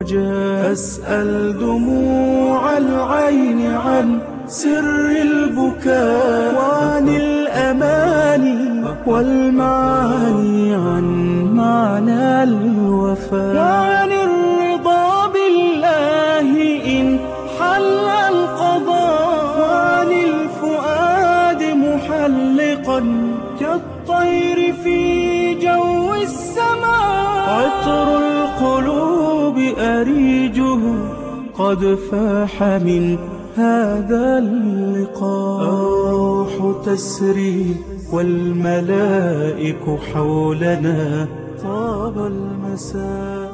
النجاة أسأل دموع العين عن سر البكاء وعن الأماني والمعاني عن معنى الوفاء وعن الرضا بالله إن حل القضاء وعن الفؤاد محلقا كالطير في جو السماء عطر القلوب أريجه قد فاح من هذا اللقاء الروح تسري والملائك حولنا طاب المساء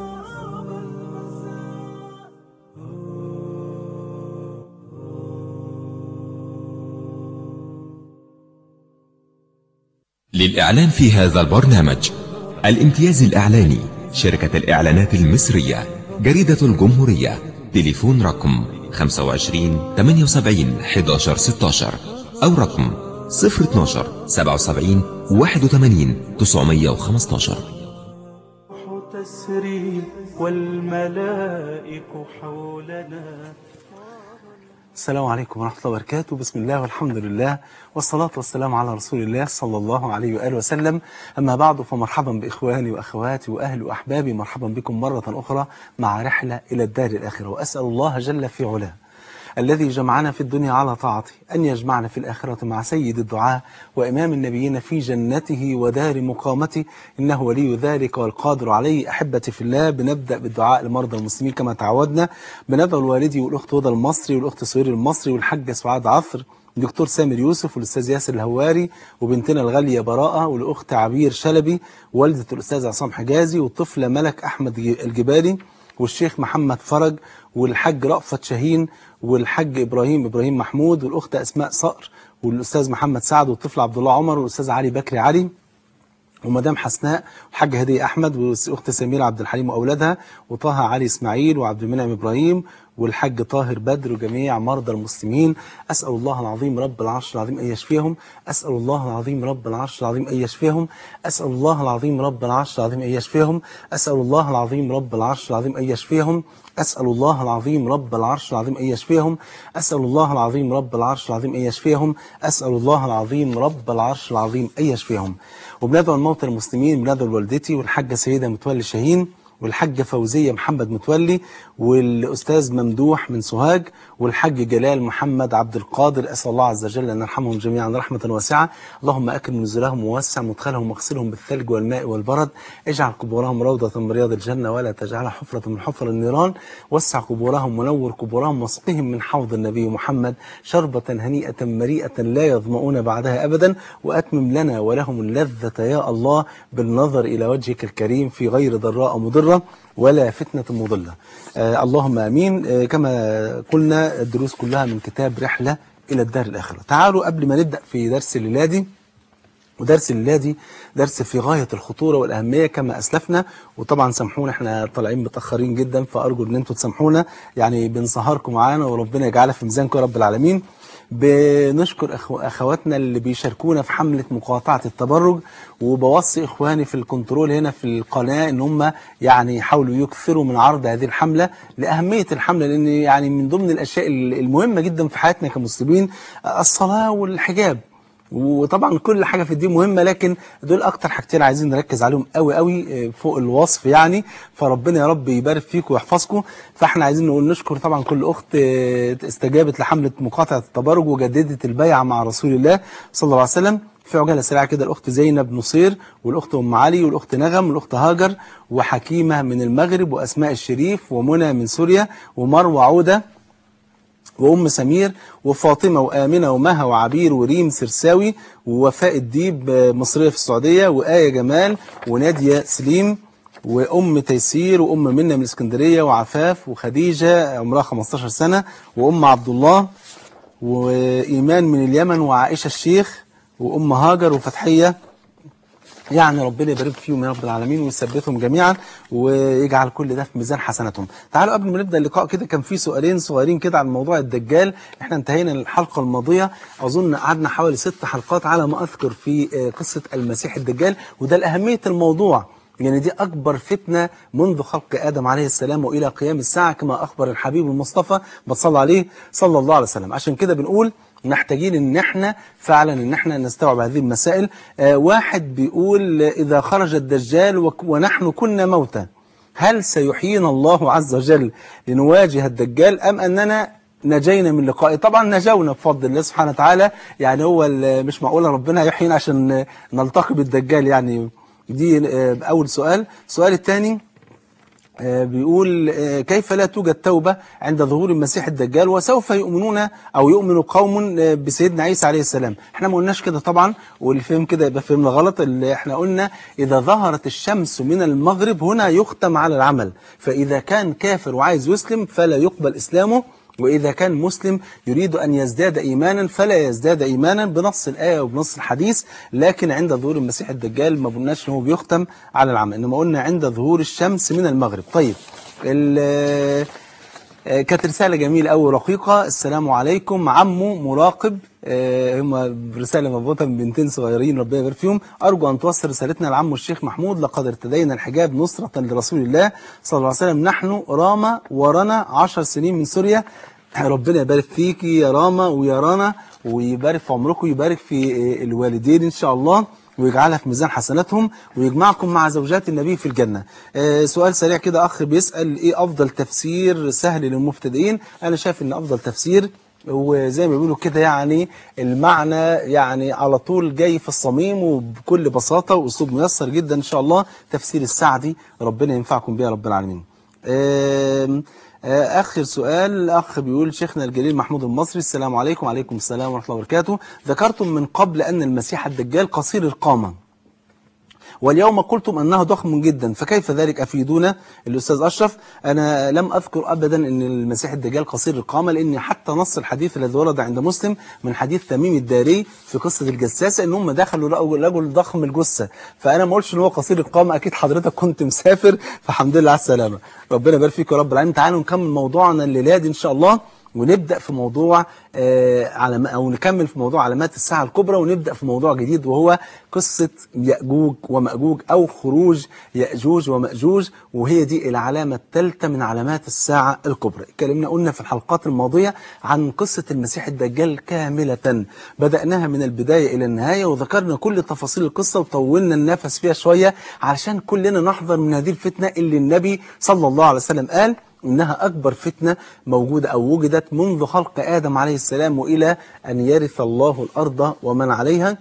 للإعلان في هذا البرنامج الامتياز الإعلاني شركة الإعلانات المصرية جريدة الجمهورية تليفون رقم 25 78 11 16 أو رقم 012 77 81 915 تسري والملائك حولنا السلام عليكم ورحمة الله وبركاته بسم الله والحمد لله والصلاة والسلام على رسول الله صلى الله عليه وآله وسلم أما بعد فمرحبا بإخواني وأخواتي وأهل وأحبابي مرحبا بكم مرة أخرى مع رحلة إلى الدار الآخرة وأسأل الله جل في علاه الذي جمعنا في الدنيا على طاعته أن يجمعنا في الآخرة مع سيد الدعاء وإمام النبيين في جنته ودار مقامته إنه ولي ذلك والقادر عليه أحبتي في الله بنبدأ بالدعاء لمرضى المسلمين كما تعودنا بندعو الوالدي والأخت هدى المصري والأخت سهير المصري والحاجة سعاد عصر دكتور سامر يوسف والأستاذ ياسر الهواري وبنتنا الغالية براءة والأخت عبير شلبي والدة الأستاذ عصام حجازي والطفلة ملك أحمد الجبالي والشيخ محمد فرج والحاج رأفت شاهين والحاج إبراهيم إبراهيم محمود والأخت أسماء صقر والأستاذ محمد سعد والطفل عبد الله عمر والأستاذ علي بكري علي ومدام حسناء والحاجة هدية أحمد والأخت سميرة عبد الحليم وأولادها وطه علي إسماعيل وعبد المنعم إبراهيم والحاج طاهر بدر وجميع مرضى المسلمين أسأل الله العظيم رب العرش العظيم أن يشفيهم أسأل الله العظيم رب العرش العظيم أن يشفيهم أسأل الله العظيم رب العرش العظيم أن يشفيهم أسأل الله العظيم رب العرش العظيم أن يشفيهم أسأل الله العظيم رب العرش العظيم أن يشفيهم أسأل الله العظيم رب العرش العظيم أن يشفيهم أسأل الله العظيم رب العرش العظيم أن يشفيهم وبندعو الموتى المسلمين بندعو لوالدتي والحاجة سيدة متولي شاهين والحاجة فوزية محمد متولي والأستاذ ممدوح من سوهاج والحاج جلال محمد عبد القادر أسأل الله عز وجل أن يرحمهم جميعا رحمة واسعة اللهم أكرم نزلهم ووسع مدخلهم واغسلهم بالثلج والماء والبرد اجعل قبورهم روضة من رياض الجنة ولا تجعلها حفرة من حفر النيران وسع قبورهم ونور قبورهم واسقهم من حوض النبي محمد شربة هنيئة مريئة لا يظمؤون بعدها أبدا وأتمم لنا ولهم اللذة يا الله بالنظر إلى وجهك الكريم في غير ضراء مضرة ولا فتنة مضلة آه اللهم أمين آه كما قلنا الدروس كلها من كتاب رحلة إلى الدار الآخرة تعالوا قبل ما نبدأ في درس الليلة دي ودرس الليلة دي درس في غاية الخطورة والأهمية كما أسلفنا وطبعا سامحونا احنا طالعين متأخرين جدا فأرجو أن انتم تسامحونا يعني بنسهركم معانا وربنا يجعلها في ميزانكم يا رب العالمين بنشكر أخو أخواتنا اللي بيشاركونا في حملة مقاطعة التبرج وبوصي إخواني في الكنترول هنا في القناة إن هم يعني يحاولوا يكثروا من عرض هذه الحملة لأهمية الحملة لأن يعني من ضمن الأشياء المهمة جدا في حياتنا كمسلمين الصلاة والحجاب وطبعا كل حاجة في الدين مهمة لكن دول أكتر حاجتين عايزين نركز عليهم قوي قوي فوق الوصف يعني فربنا يا رب يبارك فيكم ويحفظكم فاحنا عايزين نقول نشكر طبعا كل أخت استجابت لحملة مقاطعة التبرج وجددت البيعة مع رسول الله صلى الله عليه وسلم في عجالة سريعة كده الأخت زينب نصير والأخت أم علي والأخت نغم والأخت هاجر وحكيمة من المغرب وأسماء الشريف ومنى من سوريا ومروة عودة وأم سمير وفاطمة وآمنة ومها وعبير وريم سرساوي ووفاء الديب مصرية في السعودية وآية جمال ونادية سليم وأم تيسير وأم منة من الإسكندرية وعفاف وخديجة عمرها 15 سنة وأم عبد الله وإيمان من اليمن وعائشة الشيخ وأم هاجر وفتحية يعني ربنا يبارك فيهم يا رب العالمين ويثبتهم جميعا ويجعل كل ده في ميزان حسناتهم تعالوا قبل ما نبدا اللقاء كده كان في سؤالين صغيرين كده عن موضوع الدجال احنا انتهينا الحلقه الماضيه اظن قعدنا حوالي ست حلقات على ما اذكر في قصه المسيح الدجال وده لاهميه الموضوع يعني دي أكبر فتنة منذ خلق آدم عليه السلام وإلى قيام الساعة كما أخبر الحبيب المصطفى بتصلى عليه صلى الله عليه وسلم عشان كده بنقول محتاجين ان احنا فعلا ان احنا نستوعب هذه المسائل آه واحد بيقول اذا خرج الدجال وك- ونحن كنا موتى هل سيحيينا الله عز وجل لنواجه الدجال ام اننا نجينا من لقائه طبعا نجونا بفضل الله سبحانه وتعالى يعني هو ال- مش معقول ربنا يحيينا عشان نلتقي بالدجال يعني دي آه، اول سؤال السؤال الثاني آه، بيقول آه، كيف لا توجد توبة عند ظهور المسيح الدجال وسوف يؤمنون أو يؤمن قوم آه، بسيدنا عيسى عليه السلام احنا ما قلناش كده طبعا واللي فهم كده يبقى فهمنا غلط اللي احنا قلنا إذا ظهرت الشمس من المغرب هنا يختم على العمل فإذا كان كافر وعايز يسلم فلا يقبل إسلامه وإذا كان مسلم يريد أن يزداد إيمانا فلا يزداد إيمانا بنص الآية وبنص الحديث لكن عند ظهور المسيح الدجال ما قلناش إن هو بيختم على العمل إنما قلنا عند ظهور الشمس من المغرب طيب ال- آه، كانت رسالة جميلة أوي رقيقة السلام عليكم عمو مراقب آه، هم رسالة مضبوطة من بنتين صغيرين ربنا يبارك فيهم أرجو أن توصل رسالتنا لعمو الشيخ محمود لقد ارتدينا الحجاب نصرة لرسول الله صلى الله عليه وسلم نحن راما ورنا عشر سنين من سوريا ربنا يبارك فيك يا راما ويا رنا ويبارك في عمركم ويبارك في آه، الوالدين إن شاء الله ويجعلها في ميزان حسناتهم ويجمعكم مع زوجات النبي في الجنة آه سؤال سريع كده أخ بيسأل إيه أفضل تفسير سهل للمبتدئين أنا شايف إن أفضل تفسير وزي ما بيقولوا كده يعني المعنى يعني على طول جاي في الصميم وبكل بساطة وأسلوب ميسر جدا إن شاء الله تفسير السعدي ربنا ينفعكم بيه يا رب العالمين آم، آه، آخر سؤال أخ بيقول شيخنا الجليل محمود المصري السلام عليكم وعليكم السلام ورحمة الله وبركاته ذكرتم من قبل أن المسيح الدجال قصير القامة واليوم قلتم أنه ضخم جدا فكيف ذلك أفيدونا الأستاذ أشرف أنا لم أذكر أبدا أن المسيح الدجال قصير القامة لأن حتى نص الحديث الذي ورد عند مسلم من حديث تميم الداري في قصة الجساسة أن هم دخلوا لقوا رجل ضخم الجثة فأنا ما قلتش أن هو قصير القامة أكيد حضرتك كنت مسافر فالحمد لله على السلامة ربنا يبارك فيك يا رب العالمين تعالوا نكمل موضوعنا الليلة دي إن شاء الله ونبدأ في موضوع آه على أو نكمل في موضوع علامات الساعة الكبرى ونبدأ في موضوع جديد وهو قصة يأجوج ومأجوج أو خروج يأجوج ومأجوج وهي دي العلامة الثالثة من علامات الساعة الكبرى اتكلمنا قلنا في الحلقات الماضية عن قصة المسيح الدجال كاملة بدأناها من البداية إلى النهاية وذكرنا كل تفاصيل القصة وطولنا النفس فيها شوية علشان كلنا نحذر من هذه الفتنة اللي النبي صلى الله عليه وسلم قال إنها أكبر فتنة موجودة أو وجدت منذ خلق آدم عليه السلام وإلى أن يرث الله الأرض ومن عليها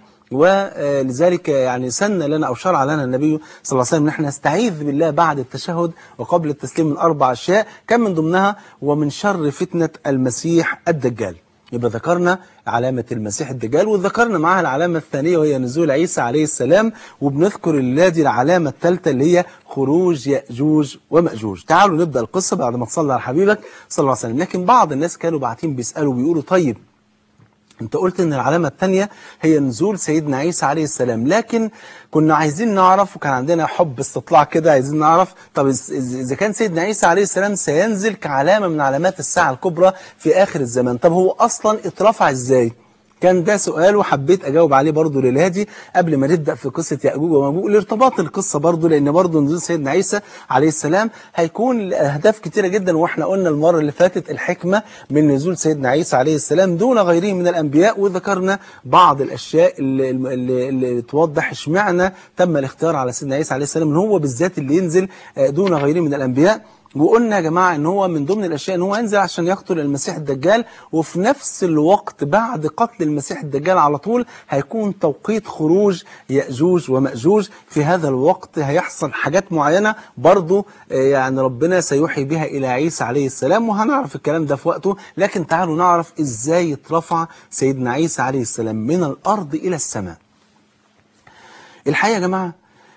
ولذلك يعني سن لنا أو شرع لنا النبي صلى الله عليه وسلم نحن نستعيذ بالله بعد التشهد وقبل التسليم من أربع أشياء كان من ضمنها ومن شر فتنة المسيح الدجال يبقى ذكرنا علامة المسيح الدجال وذكرنا معها العلامة الثانية وهي نزول عيسى عليه السلام وبنذكر الذي العلامة الثالثة اللي هي خروج يأجوج ومأجوج تعالوا نبدأ القصة بعد ما تصلى على حبيبك صلى الله عليه وسلم لكن بعض الناس كانوا باعتين بيسألوا بيقولوا طيب انت قلت ان العلامة الثانية هي نزول سيدنا عيسى عليه السلام لكن كنا عايزين نعرف وكان عندنا حب استطلاع كده عايزين نعرف طب إز- إز- اذا كان سيدنا عيسى عليه السلام سينزل كعلامة من علامات الساعة الكبرى في اخر الزمان طب هو اصلا اترفع ازاي كان ده سؤال وحبيت اجاوب عليه برضه للهادي قبل ما نبدا في قصه ياجوج وماجوج لارتباط القصه برضه لان برضه نزول سيدنا عيسى عليه السلام هيكون لاهداف كتيره جدا واحنا قلنا المره اللي فاتت الحكمه من نزول سيدنا عيسى عليه السلام دون غيره من الانبياء وذكرنا بعض الاشياء اللي, اللي, اللي توضح اشمعنى تم الاختيار على سيدنا عيسى عليه السلام ان هو بالذات اللي ينزل آه، دون غيره من الانبياء وقلنا يا جماعة ان هو من ضمن الاشياء ان هو ينزل عشان يقتل المسيح الدجال وفي نفس الوقت بعد قتل المسيح الدجال على طول هيكون توقيت خروج يأجوج ومأجوج في هذا الوقت هيحصل حاجات معينة برضو آه، يعني ربنا سيوحي بها الى عيسى عليه السلام وهنعرف الكلام ده في وقته لكن تعالوا نعرف ازاي اترفع سيدنا عيسى عليه السلام من الارض الى السماء الحقيقة يا جماعة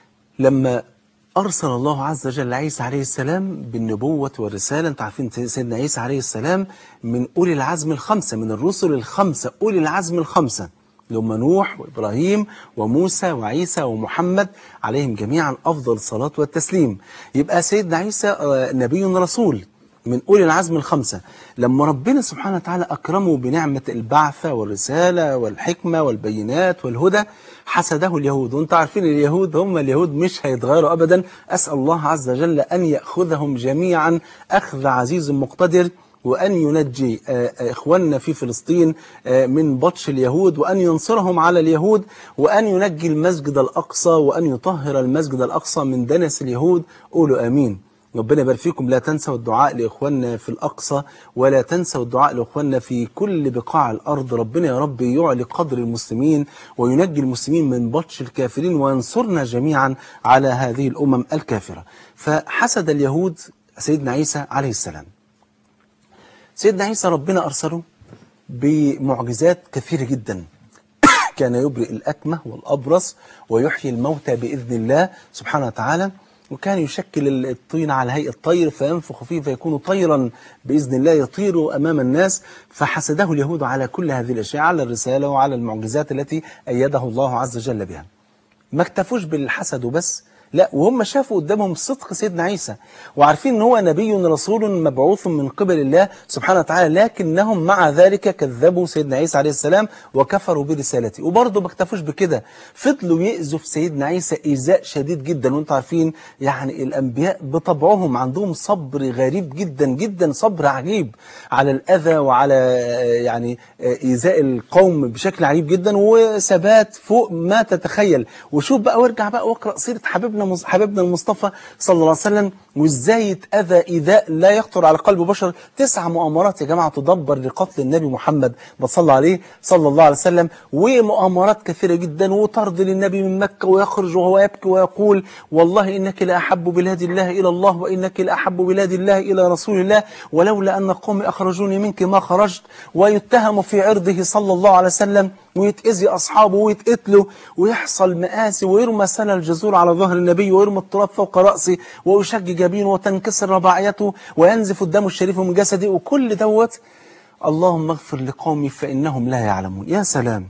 لما أرسل الله عز وجل عيسى عليه السلام بالنبوة والرسالة أنتوا عارفين سيدنا عيسى عليه السلام من أولي العزم الخمسة من الرسل الخمسة أولي العزم الخمسة اللي هم نوح وإبراهيم وموسى وعيسى ومحمد عليهم جميعا أفضل الصلاة والتسليم يبقى سيدنا عيسى آه، نبي رسول من أولي العزم الخمسة لما ربنا سبحانه وتعالى أكرمه بنعمة البعثة والرسالة والحكمة والبينات والهدى حسده اليهود وانتم عارفين اليهود هم اليهود مش هيتغيروا أبدا أسأل الله عز وجل أن يأخذهم جميعا أخذ عزيز مقتدر وأن ينجي آه، آه، إخواننا في فلسطين آه، من بطش اليهود وأن ينصرهم على اليهود وأن ينجي المسجد الأقصى وأن يطهر المسجد الأقصى من دنس اليهود قولوا آمين ربنا يبارك فيكم لا تنسوا الدعاء لإخواننا في الأقصى ولا تنسوا الدعاء لإخواننا في كل بقاع الأرض ربنا يا رب يعلي قدر المسلمين وينجي المسلمين من بطش الكافرين وينصرنا جميعا على هذه الأمم الكافرة فحسد اليهود سيدنا عيسى عليه السلام سيدنا عيسى ربنا أرسله بمعجزات كثيرة جدا كان يبرئ الأكمة والأبرص ويحيي الموتى بإذن الله سبحانه وتعالى وكان يشكل الطين على هيئة طير فينفخ فيه فيكون طيرا بإذن الله يطير أمام الناس فحسده اليهود على كل هذه الأشياء على الرسالة وعلى المعجزات التي أيده الله عز وجل بها ما اكتفوش بالحسد وبس لا وهم شافوا قدامهم صدق سيدنا عيسى وعارفين ان هو نبي رسول مبعوث من قبل الله سبحانه وتعالى لكنهم مع ذلك كذبوا سيدنا عيسى عليه السلام وكفروا برسالته وبرضه ما اكتفوش بكده فضلوا يأذوا في سيدنا عيسى إيذاء شديد جدا وانتم عارفين يعني الأنبياء بطبعهم عندهم صبر غريب جدا جدا صبر عجيب على الأذى وعلى آه، يعني آه، إيذاء القوم بشكل عجيب جدا وثبات فوق ما تتخيل وشوف بقى وارجع بقى واقرأ سيرة حبيبنا مص- حبيبنا المصطفى صلى الله عليه وسلم وازاي اتأذى إيذاء لا يخطر على قلب بشر تسع مؤامرات يا جماعة تدبر لقتل النبي محمد بصلى عليه صلى الله عليه وسلم ومؤامرات كثيرة جدا وطرد للنبي من مكة ويخرج وهو يبكي ويقول والله إنك لأحب بلاد الله إلى الله وإنك لأحب بلاد الله إلى رسول الله ولولا أن قومي أخرجوني منك ما خرجت ويتهم في عرضه صلى الله عليه وسلم ويتأذي أصحابه ويتقتلوا ويحصل مآسي ويرمى سنة الجزور على ظهر النبي ويرمى التراب فوق رأسه ويشج جبينه وتنكسر رباعيته وينزف الدم الشريف من جسده وكل دوت اللهم اغفر لقومي فإنهم لا يعلمون يا سلام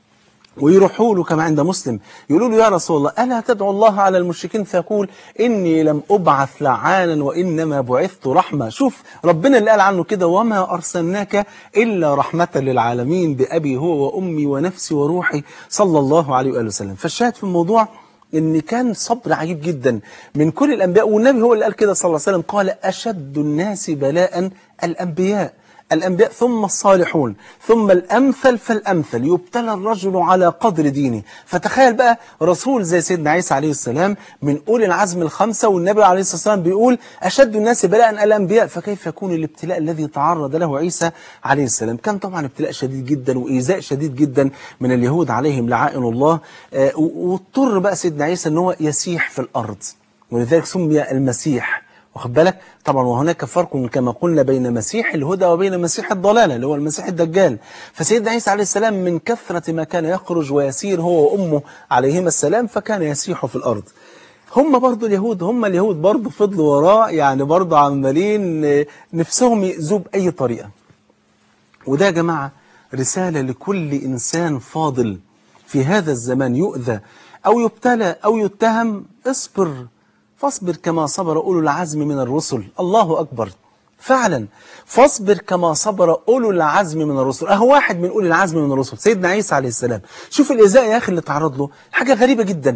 ويروحوا له كما عند مسلم يقولوا له يا رسول الله ألا تدعو الله على المشركين فيقول إني لم أبعث لعانا وإنما بعثت رحمة شوف ربنا اللي قال عنه كده وما أرسلناك إلا رحمة للعالمين بأبي هو وأمي ونفسي وروحي صلى الله عليه وآله وسلم فالشاهد في الموضوع ان كان صبر عجيب جدا من كل الانبياء والنبي هو اللي قال كده صلى الله عليه وسلم قال اشد الناس بلاء الانبياء الأنبياء ثم الصالحون ثم الأمثل فالأمثل يبتلى الرجل على قدر دينه فتخيل بقى رسول زي سيدنا عيسى عليه السلام من أولي العزم الخمسة والنبي عليه الصلاة والسلام بيقول أشد الناس بلاء الأنبياء فكيف يكون الابتلاء الذي تعرض له عيسى عليه السلام كان طبعا ابتلاء شديد جدا وإيذاء شديد جدا من اليهود عليهم لعائن الله آه، و- واضطر بقى سيدنا عيسى أن هو يسيح في الأرض ولذلك سمي المسيح واخد بالك طبعا وهناك فرق كما قلنا بين مسيح الهدى وبين مسيح الضلالة اللي هو المسيح الدجال فسيدنا عيسى عليه السلام من كثرة ما كان يخرج ويسير هو وأمه عليهما السلام فكان يسيح في الأرض هم برضو اليهود هم اليهود برضو فضلوا وراه يعني برضو عمالين آه، نفسهم يأذوه بأي طريقة وده يا جماعة رسالة لكل إنسان فاضل في هذا الزمان يؤذى أو يبتلى أو يتهم اصبر فاصبر كما صبر أولو العزم من الرسل الله أكبر فعلا فاصبر كما صبر أولو العزم من الرسل أهو واحد من أولي العزم من الرسل سيدنا عيسى عليه السلام شوف الإزاء يا أخي اللي تعرض له حاجة غريبة جدا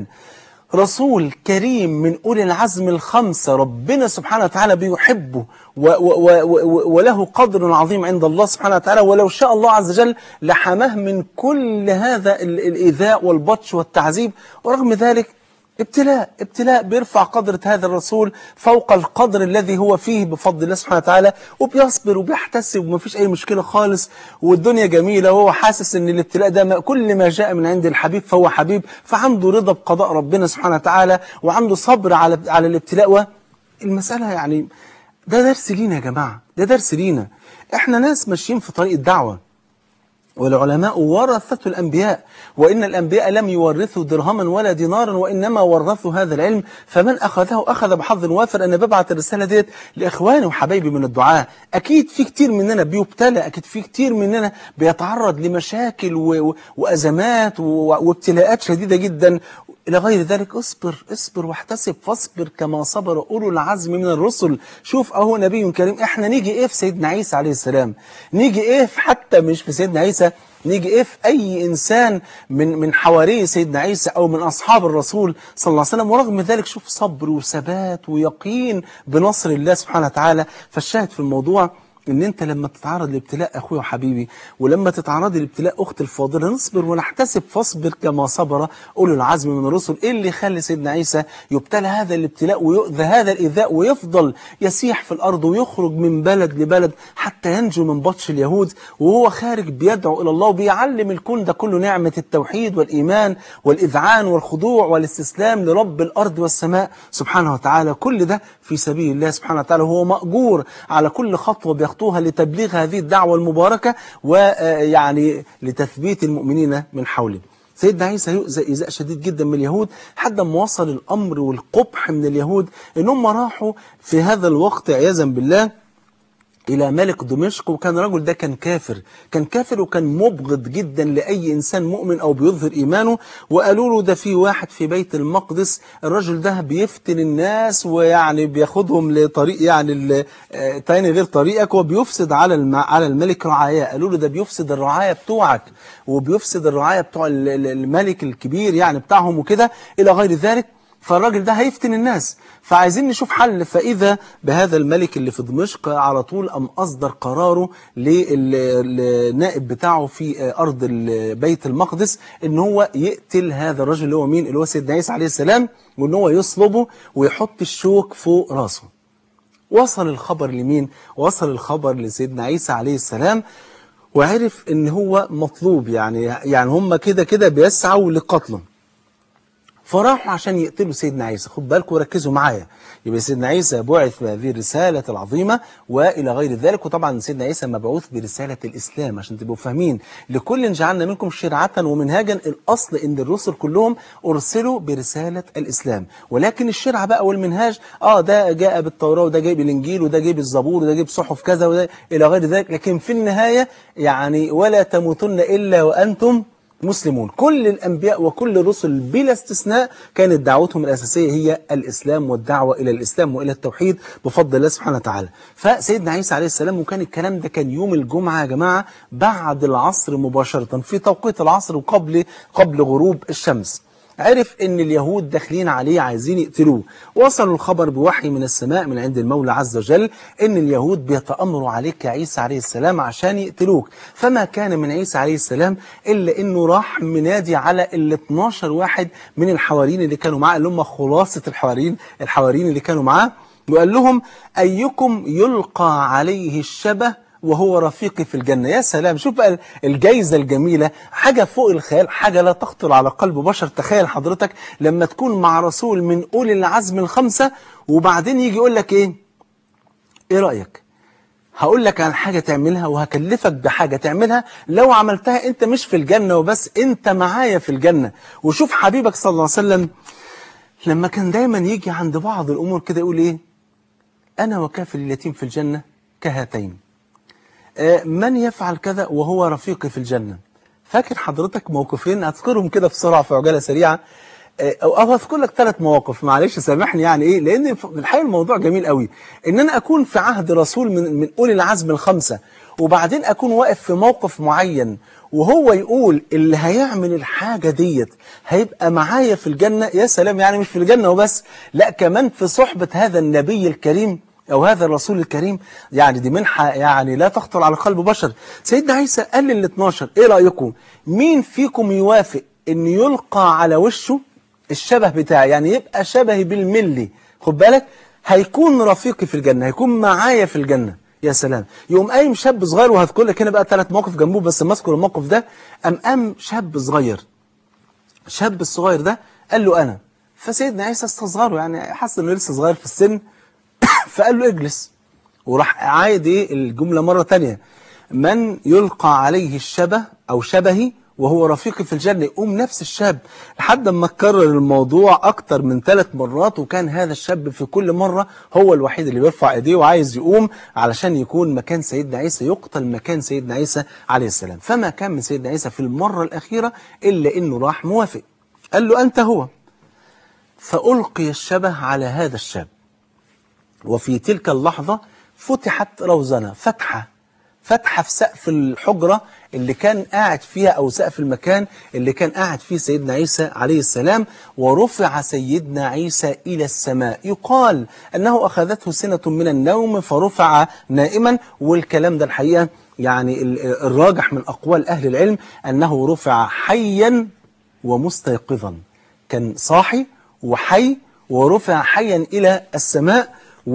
رسول كريم من أولي العزم الخمسة ربنا سبحانه وتعالى بيحبه و و و و وله قدر عظيم عند الله سبحانه وتعالى ولو شاء الله عز وجل لحماه من كل هذا ال- الإيذاء والبطش والتعذيب ورغم ذلك ابتلاء ابتلاء بيرفع قدرة هذا الرسول فوق القدر الذي هو فيه بفضل الله سبحانه وتعالى وبيصبر وبيحتسب ومفيش أي مشكلة خالص والدنيا جميلة وهو حاسس ان الابتلاء ده ما- كل ما جاء من عند الحبيب فهو حبيب فعنده رضا بقضاء ربنا سبحانه وتعالى وعنده صبر على على الابتلاء والمسألة يعني ده درس لينا يا جماعة ده درس لينا احنا ناس ماشيين في طريق الدعوة والعلماء ورثة الأنبياء وإن الأنبياء لم يورثوا درهما ولا دينارا وإنما ورثوا هذا العلم فمن أخذه أخذ بحظ وافر أنا ببعت الرسالة ديت لإخواني وحبايبي من الدعاء أكيد في كتير مننا بيبتلى أكيد في كتير مننا بيتعرض لمشاكل و... و... وأزمات و... وابتلاءات شديدة جدا إلى غير ذلك اصبر اصبر واحتسب فاصبر كما صبر أولو العزم من الرسل شوف أهو نبي كريم احنا نيجي ايه في سيدنا عيسى عليه السلام نيجي ايه في حتى مش في سيدنا عيسى نيجي ايه في اي انسان من من حواري سيدنا عيسى او من اصحاب الرسول صلى الله عليه وسلم ورغم ذلك شوف صبر وثبات ويقين بنصر الله سبحانه وتعالى فالشاهد في الموضوع ان انت لما تتعرض لابتلاء اخويا وحبيبي ولما تتعرضي لابتلاء اختي الفاضله نصبر ونحتسب فاصبر كما صبر اولو العزم من الرسل ايه اللي يخلي سيدنا عيسى يبتلى هذا الابتلاء ويؤذى هذا الايذاء ويفضل يسيح في الارض ويخرج من بلد لبلد حتى ينجو من بطش اليهود وهو خارج بيدعو الى الله وبيعلم الكون ده كله نعمه التوحيد والايمان والاذعان والخضوع والاستسلام لرب الارض والسماء سبحانه وتعالى كل ده في سبيل الله سبحانه وتعالى هو ماجور على كل خطوه بيخطوها لتبليغ هذه الدعوه المباركه ويعني لتثبيت المؤمنين من حوله سيدنا عيسى يؤذى إيذاء شديد جدا من اليهود حتى ما وصل الأمر والقبح من اليهود إن هم راحوا في هذا الوقت عياذا بالله إلى ملك دمشق وكان الرجل ده كان كافر كان كافر وكان مبغض جدا لأي إنسان مؤمن أو بيظهر إيمانه وقالوا له ده في واحد في بيت المقدس الرجل ده بيفتن الناس ويعني بياخدهم لطريق يعني تاني غير طريقك وبيفسد على الم... على الملك رعاياه قالوا له ده بيفسد الرعاية بتوعك وبيفسد الرعاية بتوع الملك الكبير يعني بتاعهم وكده إلى غير ذلك فالراجل ده هيفتن الناس فعايزين نشوف حل فإذا بهذا الملك اللي في دمشق على طول أم أصدر قراره للنائب بتاعه في أرض بيت المقدس إن هو يقتل هذا الرجل اللي هو مين اللي هو سيدنا عيسى عليه السلام وإن هو يصلبه ويحط الشوك فوق راسه وصل الخبر لمين وصل الخبر لسيدنا عيسى عليه السلام وعرف ان هو مطلوب يعني يعني هم كده كده بيسعوا لقتله فراحوا عشان يقتلوا سيدنا عيسى خد بالكم وركزوا معايا يبقى سيدنا عيسى بعث بهذه الرسالة العظيمة وإلى غير ذلك وطبعا سيدنا عيسى مبعوث برسالة الإسلام عشان تبقوا فاهمين لكل جعلنا منكم شرعة ومنهاجا الأصل إن الرسل كلهم أرسلوا برسالة الإسلام ولكن الشرعة بقى والمنهاج آه ده جاء بالتوراة وده جاي بالإنجيل وده جاي بالزبور وده جاي بصحف كذا وده إلى غير ذلك لكن في النهاية يعني ولا تموتن إلا وأنتم مسلمون كل الأنبياء وكل الرسل بلا استثناء كانت دعوتهم الأساسية هي الإسلام والدعوة إلى الإسلام وإلى التوحيد بفضل الله سبحانه وتعالى فسيدنا عيسى عليه السلام وكان الكلام ده كان يوم الجمعة يا جماعة بعد العصر مباشرة في توقيت العصر وقبل قبل غروب الشمس عرف ان اليهود داخلين عليه عايزين يقتلوه وصلوا الخبر بوحي من السماء من عند المولى عز وجل ان اليهود بيتأمروا عليك يا عيسى عليه السلام عشان يقتلوك فما كان من عيسى عليه السلام الا انه راح منادي على ال 12 واحد من الحواريين اللي كانوا معاه اللي هم خلاصة الحواريين الحواريين اللي كانوا معاه وقال لهم ايكم يلقى عليه الشبه وهو رفيقي في الجنة يا سلام شوف بقى الجايزة الجميلة حاجة فوق الخيال حاجة لا تخطر على قلب بشر تخيل حضرتك لما تكون مع رسول من أولي العزم الخمسة وبعدين يجي يقول لك إيه إيه رأيك هقول لك عن حاجة تعملها وهكلفك بحاجة تعملها لو عملتها انت مش في الجنة وبس انت معايا في الجنة وشوف حبيبك صلى الله عليه وسلم لما كان دايما يجي عند بعض الأمور كده يقول إيه أنا وكافل اليتيم في الجنة كهاتين من يفعل كذا وهو رفيقي في الجنة فاكر حضرتك موقفين أذكرهم كده بسرعة في عجالة سريعة أو أو أذكر لك ثلاث مواقف معلش سامحني يعني إيه لأن في الحقيقة الموضوع جميل قوي إن أنا أكون في عهد رسول من من أولي العزم الخمسة وبعدين أكون واقف في موقف معين وهو يقول اللي هيعمل الحاجة ديت هيبقى معايا في الجنة يا سلام يعني مش في الجنة وبس لا كمان في صحبة هذا النبي الكريم أو هذا الرسول الكريم يعني دي منحة يعني لا تخطر على قلب بشر سيدنا عيسى قال لل 12 إيه رأيكم مين فيكم يوافق أن يلقى على وشه الشبه بتاعي يعني يبقى شبهي بالملي خد بالك هيكون رفيقي في الجنة هيكون معايا في الجنة يا سلام يقوم قايم شاب صغير وهذكر لك هنا بقى ثلاث مواقف جنبه بس ما اذكر الموقف ده قام قام شاب صغير الشاب الصغير ده قال له أنا فسيدنا عيسى استصغره يعني حس انه لسه صغير في السن فقال له اجلس وراح عايد ايه الجملة مرة تانية من يلقى عليه الشبه او شبهي وهو رفيقي في الجنة يقوم نفس الشاب لحد ما تكرر الموضوع اكتر من ثلاث مرات وكان هذا الشاب في كل مرة هو الوحيد اللي بيرفع ايديه وعايز يقوم علشان يكون مكان سيدنا عيسى يقتل مكان سيدنا عيسى عليه السلام فما كان من سيدنا عيسى في المرة الاخيرة الا انه راح موافق قال له انت هو فألقي الشبه على هذا الشاب وفي تلك اللحظة فتحت روزنة فتحة فتحة في سقف الحجرة اللي كان قاعد فيها أو سقف المكان اللي كان قاعد فيه سيدنا عيسى عليه السلام ورفع سيدنا عيسى إلى السماء يقال أنه أخذته سنة من النوم فرفع نائما والكلام ده الحقيقة يعني ال- الراجح من أقوال أهل العلم أنه رفع حيا ومستيقظا كان صاحي وحي ورفع حيا إلى السماء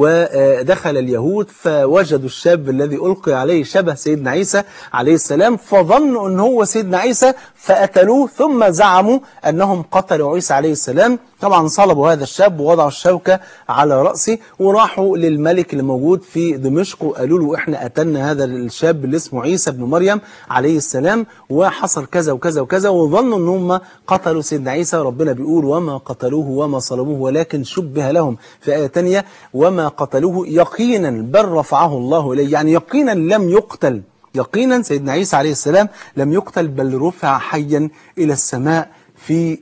ودخل اليهود فوجدوا الشاب الذي ألقي عليه شبه سيدنا عيسى عليه السلام فظنوا أن هو سيدنا عيسى فقتلوه ثم زعموا أنهم قتلوا عيسى عليه السلام طبعا صلبوا هذا الشاب ووضعوا الشوكة على رأسه وراحوا للملك اللي موجود في دمشق وقالوا له احنا قتلنا هذا الشاب اللي اسمه عيسى بن مريم عليه السلام وحصل كذا وكذا وكذا وظنوا ان هم قتلوا سيدنا عيسى ربنا بيقول وما قتلوه وما صلبوه ولكن شبه لهم في آية تانية وما قتلوه يقينا بل رفعه الله إليه يعني يقينا لم يقتل يقينا سيدنا عيسى عليه السلام لم يقتل بل رفع حيا إلى السماء في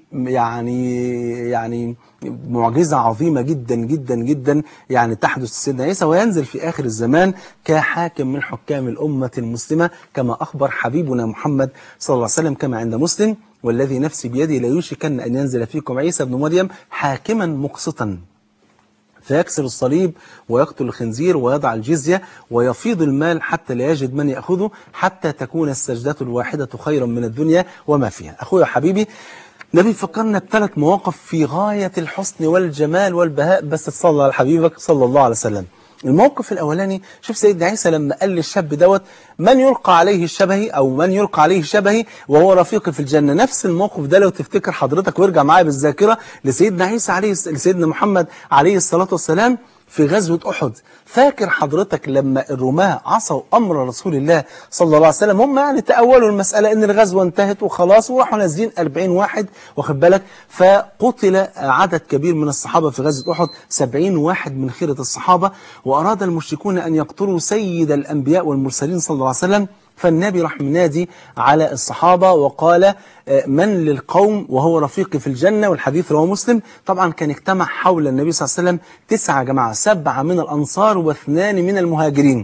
يعني يعني معجزة عظيمة جدا جدا جدا يعني تحدث لسيدنا عيسى وينزل في آخر الزمان كحاكم من حكام الأمة المسلمة كما أخبر حبيبنا محمد صلى الله عليه وسلم كما عند مسلم والذي نفسي بيده لا يوشكن أن ينزل فيكم عيسى بن مريم حاكما مقسطا فيكسر الصليب ويقتل الخنزير ويضع الجزية ويفيض المال حتى لا يجد من يأخذه حتى تكون السجدة الواحدة خيرا من الدنيا وما فيها أخويا حبيبي نبي فكرنا بثلاث مواقف في غاية الحسن والجمال والبهاء بس تصلى على حبيبك صلى الله عليه وسلم الموقف الأولاني شوف سيدنا عيسى لما قال للشاب دوت من يلقى عليه الشبهي أو من يلقى عليه شبهي وهو رفيقي في الجنة نفس الموقف ده لو تفتكر حضرتك وارجع معايا بالذاكرة لسيدنا عيسى عليه لسيدنا محمد عليه الصلاة والسلام في غزوة أحد فاكر حضرتك لما الرماة عصوا أمر رسول الله صلى الله عليه وسلم هم يعني تأولوا المسألة إن الغزوة انتهت وخلاص وراحوا نازلين 40 واحد واخد بالك فقتل عدد كبير من الصحابة في غزوة أحد 70 واحد من خيرة الصحابة وأراد المشركون أن يقتلوا سيد الأنبياء والمرسلين صلى الله عليه وسلم فالنبي راح منادي على الصحابة وقال آه، من للقوم وهو رفيقي في الجنة والحديث رواه مسلم طبعا كان اجتمع حول النبي صلى الله عليه وسلم تسعة جماعة سبعة من الأنصار واثنان من المهاجرين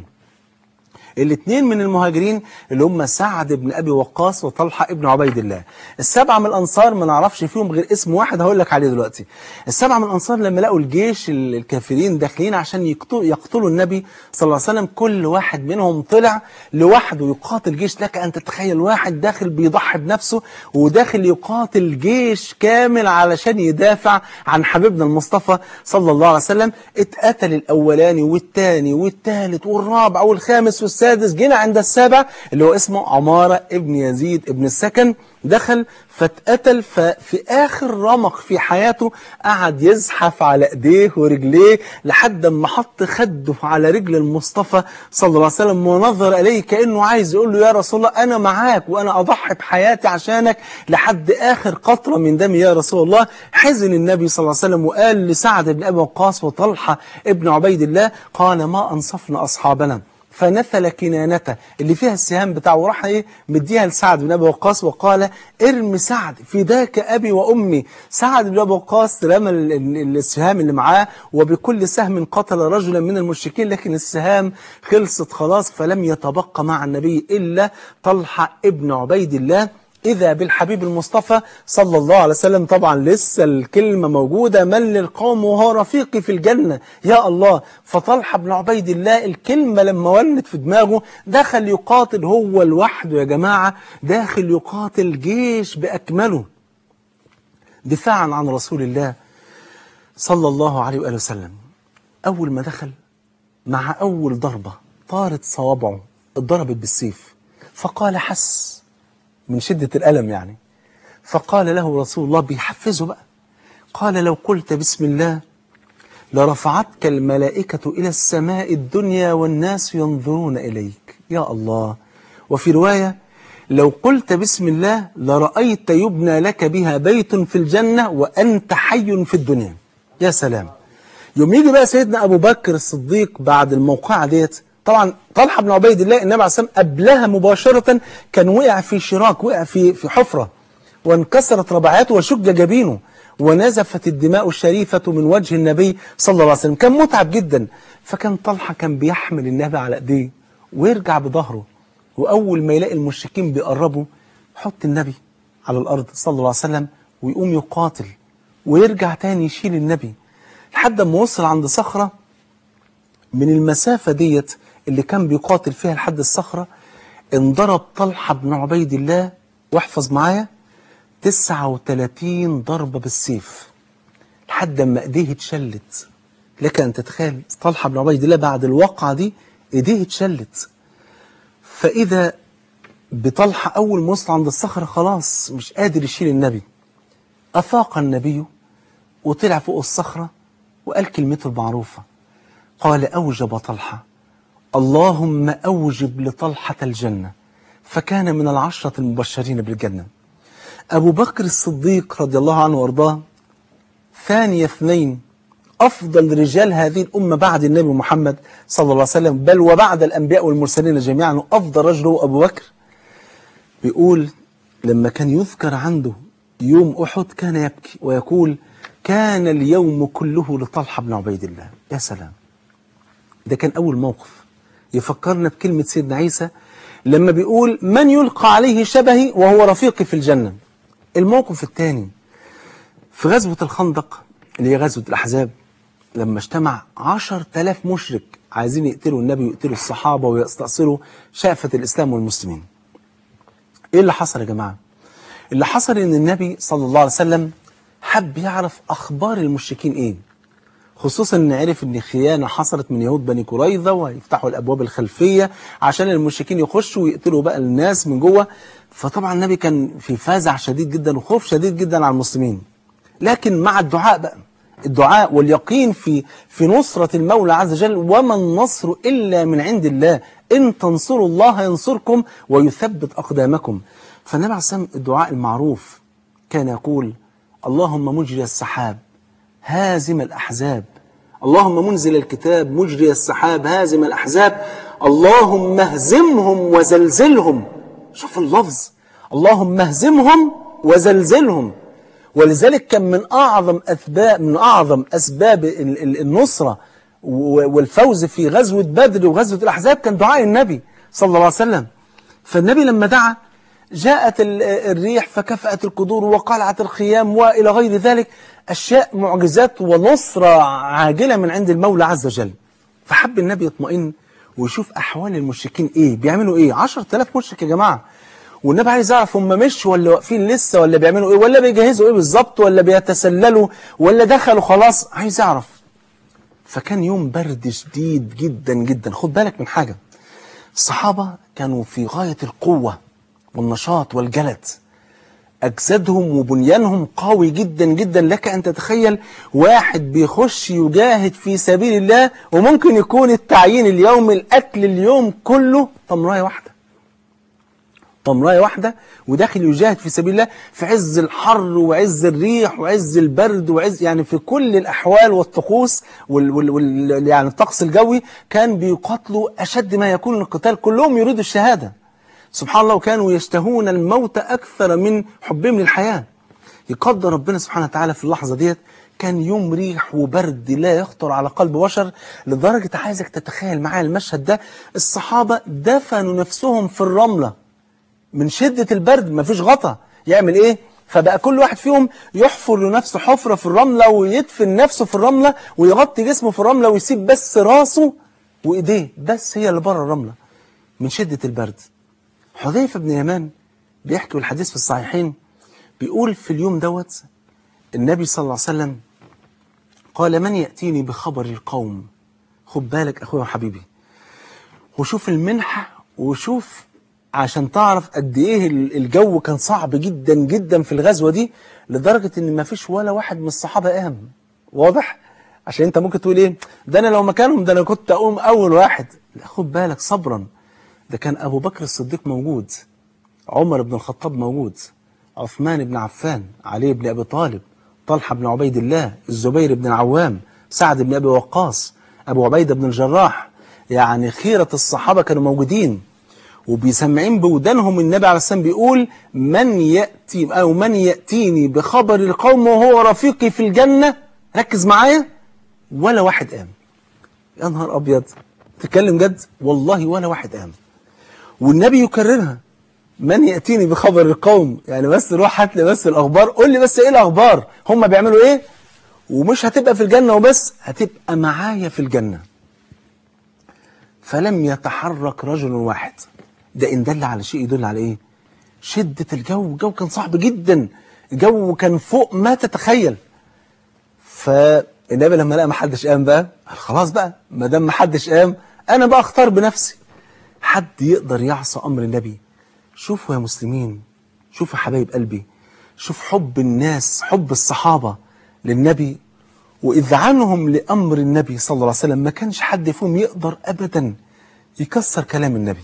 الاثنين من المهاجرين اللي هم سعد بن أبي وقاص وطلحة ابن عبيد الله السبعة من الأنصار ما نعرفش فيهم غير اسم واحد هقول لك عليه دلوقتي السبعة من الأنصار لما لقوا الجيش ال- الكافرين داخلين عشان يقتلوا, يقتلوا النبي صلى الله عليه وسلم كل واحد منهم طلع لوحده يقاتل جيش لك أن تتخيل واحد داخل بيضحي بنفسه وداخل يقاتل جيش كامل علشان يدافع عن حبيبنا المصطفى صلى الله عليه وسلم اتقتل الأولاني والثاني والثالث والرابع والخامس والسادس جينا عند السابع اللي هو اسمه عمارة ابن يزيد ابن السكن دخل فاتقتل ففي آخر رمق في حياته قعد يزحف على ايديه ورجليه لحد ما حط خده على رجل المصطفى صلى الله عليه وسلم ونظر إليه كأنه عايز يقول له يا رسول الله أنا معاك وأنا أضحي بحياتي عشانك لحد آخر قطرة من دمي يا رسول الله حزن النبي صلى الله عليه وسلم وقال لسعد بن أبي وقاص وطلحة ابن عبيد الله قال ما أنصفنا أصحابنا فنثل كنانته اللي فيها السهام بتاعه وراح ايه مديها لسعد بن ابي وقاص وقال ارم سعد فداك ابي وامي سعد بن ابي وقاص رمى ال- ال- السهام اللي معاه وبكل سهم قتل رجلا من المشركين لكن السهام خلصت خلاص فلم يتبقى مع النبي الا طلحه ابن عبيد الله إذا بالحبيب المصطفى صلى الله عليه وسلم طبعا لسه الكلمة موجودة من للقوم وهو رفيقي في الجنة يا الله فطلحة بن عبيد الله الكلمة لما ولت في دماغه دخل يقاتل هو لوحده يا جماعة داخل يقاتل جيش بأكمله دفاعا عن رسول الله صلى الله عليه وآله وسلم أول ما دخل مع أول ضربة طارت صوابعه اتضربت بالسيف فقال حس من شدة الألم يعني فقال له رسول الله بيحفزه بقى قال لو قلت بسم الله لرفعتك الملائكة إلى السماء الدنيا والناس ينظرون إليك يا الله وفي رواية لو قلت بسم الله لرأيت يبنى لك بها بيت في الجنة وأنت حي في الدنيا يا سلام يوم يجي بقى سيدنا أبو بكر الصديق بعد الموقعة ديت طبعا طلحة بن عبيد الله النبي عليه الصلاة والسلام قبلها مباشرة كان وقع في شراك وقع في في حفرة وانكسرت رباعياته وشج جبينه ونزفت الدماء الشريفة من وجه النبي صلى الله عليه وسلم كان متعب جدا فكان طلحة كان بيحمل النبي على ايديه ويرجع بظهره وأول ما يلاقي المشركين بيقربوا يحط النبي على الأرض صلى الله عليه وسلم ويقوم يقاتل ويرجع تاني يشيل النبي لحد ما وصل عند صخرة من المسافة ديت اللي كان بيقاتل فيها لحد الصخرة انضرب طلحة بن عبيد الله واحفظ معايا 39 ضربة بالسيف لحد ما ايديه اتشلت لك ان تتخيل طلحة بن عبيد الله بعد الوقعة دي ايديه اتشلت فاذا بطلحة اول ما وصل عند الصخرة خلاص مش قادر يشيل النبي افاق النبي وطلع فوق الصخرة وقال كلمته المعروفة قال أوجب طلحة اللهم أوجب لطلحة الجنة فكان من العشرة المبشرين بالجنة أبو بكر الصديق رضي الله عنه وارضاه ثاني اثنين أفضل رجال هذه الأمة بعد النبي محمد صلى الله عليه وسلم بل وبعد الأنبياء والمرسلين جميعا أفضل رجل هو أبو بكر بيقول لما كان يذكر عنده يوم أحد كان يبكي ويقول كان اليوم كله لطلحة بن عبيد الله يا سلام ده كان أول موقف يفكرنا بكلمة سيدنا عيسى لما بيقول من يلقى عليه شبهي وهو رفيقي في الجنة الموقف الثاني في غزوة الخندق اللي هي غزوة الأحزاب لما اجتمع عشر تلاف مشرك عايزين يقتلوا النبي ويقتلوا الصحابة ويستأصلوا شأفة الإسلام والمسلمين إيه اللي حصل يا جماعة اللي حصل إن النبي صلى الله عليه وسلم حب يعرف أخبار المشركين إيه خصوصا ان عرف ان خيانة حصلت من يهود بني قريظة ويفتحوا الابواب الخلفية عشان المشركين يخشوا ويقتلوا بقى الناس من جوه فطبعا النبي كان في فزع شديد جدا وخوف شديد جدا على المسلمين لكن مع الدعاء بقى الدعاء واليقين في في نصرة المولى عز وجل وما النصر إلا من عند الله إن تنصروا الله ينصركم ويثبت أقدامكم فالنبي عليه الصلاة والسلام الدعاء المعروف كان يقول اللهم مجري السحاب هازم الأحزاب اللهم منزل الكتاب مجري السحاب هازم الأحزاب اللهم اهزمهم وزلزلهم شوف اللفظ اللهم اهزمهم وزلزلهم ولذلك كان من أعظم أسباب من أعظم أسباب ال- ال- النصرة و- والفوز في غزوة بدر وغزوة الأحزاب كان دعاء النبي صلى الله عليه وسلم فالنبي لما دعا جاءت ال- الريح فكفأت القدور وقلعت الخيام وإلى غير ذلك أشياء معجزات ونصرة عاجلة من عند المولى عز وجل فحب النبي يطمئن ويشوف أحوال المشركين إيه بيعملوا إيه عشر تلاف مشرك يا جماعة والنبي عايز يعرف هم مشوا ولا واقفين لسه ولا بيعملوا إيه ولا بيجهزوا إيه بالظبط ولا بيتسللوا ولا دخلوا خلاص عايز يعرف فكان يوم برد شديد جدا جدا خد بالك من حاجة الصحابة كانوا في غاية القوة والنشاط والجلد أجسادهم وبنيانهم قوي جدا جدا لك أن تتخيل واحد بيخش يجاهد في سبيل الله وممكن يكون التعيين اليوم الأكل اليوم كله تمراية واحدة تمراية واحدة وداخل يجاهد في سبيل الله في عز الحر وعز الريح وعز البرد وعز يعني في كل الأحوال والطقوس وال وال وال يعني الطقس الجوي كان بيقاتلوا أشد ما يكون القتال كلهم يريدوا الشهادة سبحان الله وكانوا يشتهون الموت أكثر من حبهم للحياة يقدر ربنا سبحانه وتعالى في اللحظة ديت كان يوم ريح وبرد لا يخطر على قلب بشر لدرجة عايزك تتخيل معايا المشهد ده الصحابة دفنوا نفسهم في الرملة من شدة البرد مفيش غطا يعمل ايه فبقى كل واحد فيهم يحفر لنفسه حفرة في الرملة ويدفن نفسه في الرملة ويغطي جسمه في الرملة ويسيب بس راسه وإيديه بس هي اللي بره الرملة من شدة البرد حذيفة بن يمان بيحكي الحديث في الصحيحين بيقول في اليوم دوت النبي صلى الله عليه وسلم قال من يأتيني بخبر القوم خد بالك أخويا وحبيبي وشوف المنحة وشوف عشان تعرف قد ايه الجو كان صعب جدا جدا في الغزوة دي لدرجة ان ما فيش ولا واحد من الصحابة قام واضح عشان انت ممكن تقول ايه ده انا لو مكانهم ده انا كنت اقوم اول واحد لا خد بالك صبرا ده كان ابو بكر الصديق موجود عمر بن الخطاب موجود عثمان بن عفان علي بن ابي طالب طلحة بن عبيد الله الزبير بن العوام سعد بن ابي وقاص ابو عبيدة بن الجراح يعني خيرة الصحابة كانوا موجودين وبيسمعين بودانهم النبي عليه السلام بيقول من يأتي أو من يأتيني بخبر القوم وهو رفيقي في الجنة ركز معايا ولا واحد قام يا نهار أبيض تتكلم جد والله ولا واحد قام والنبي يكررها من يأتيني بخبر القوم يعني بس روح هات لي بس الأخبار قول لي بس إيه الأخبار هم بيعملوا إيه ومش هتبقى في الجنة وبس هتبقى معايا في الجنة فلم يتحرك رجل واحد ده إن دل على شيء يدل على إيه شدة الجو الجو كان صعب جدا الجو كان فوق ما تتخيل فالنبي لما لقى ما حدش قام بقى قال خلاص بقى ما دام ما حدش قام أنا بقى أختار بنفسي حد يقدر يعصى أمر النبي شوفوا يا مسلمين شوفوا حبايب قلبي شوف حب الناس حب الصحابة للنبي وإذعانهم لأمر النبي صلى الله عليه وسلم ما كانش حد فيهم يقدر أبدا يكسر كلام النبي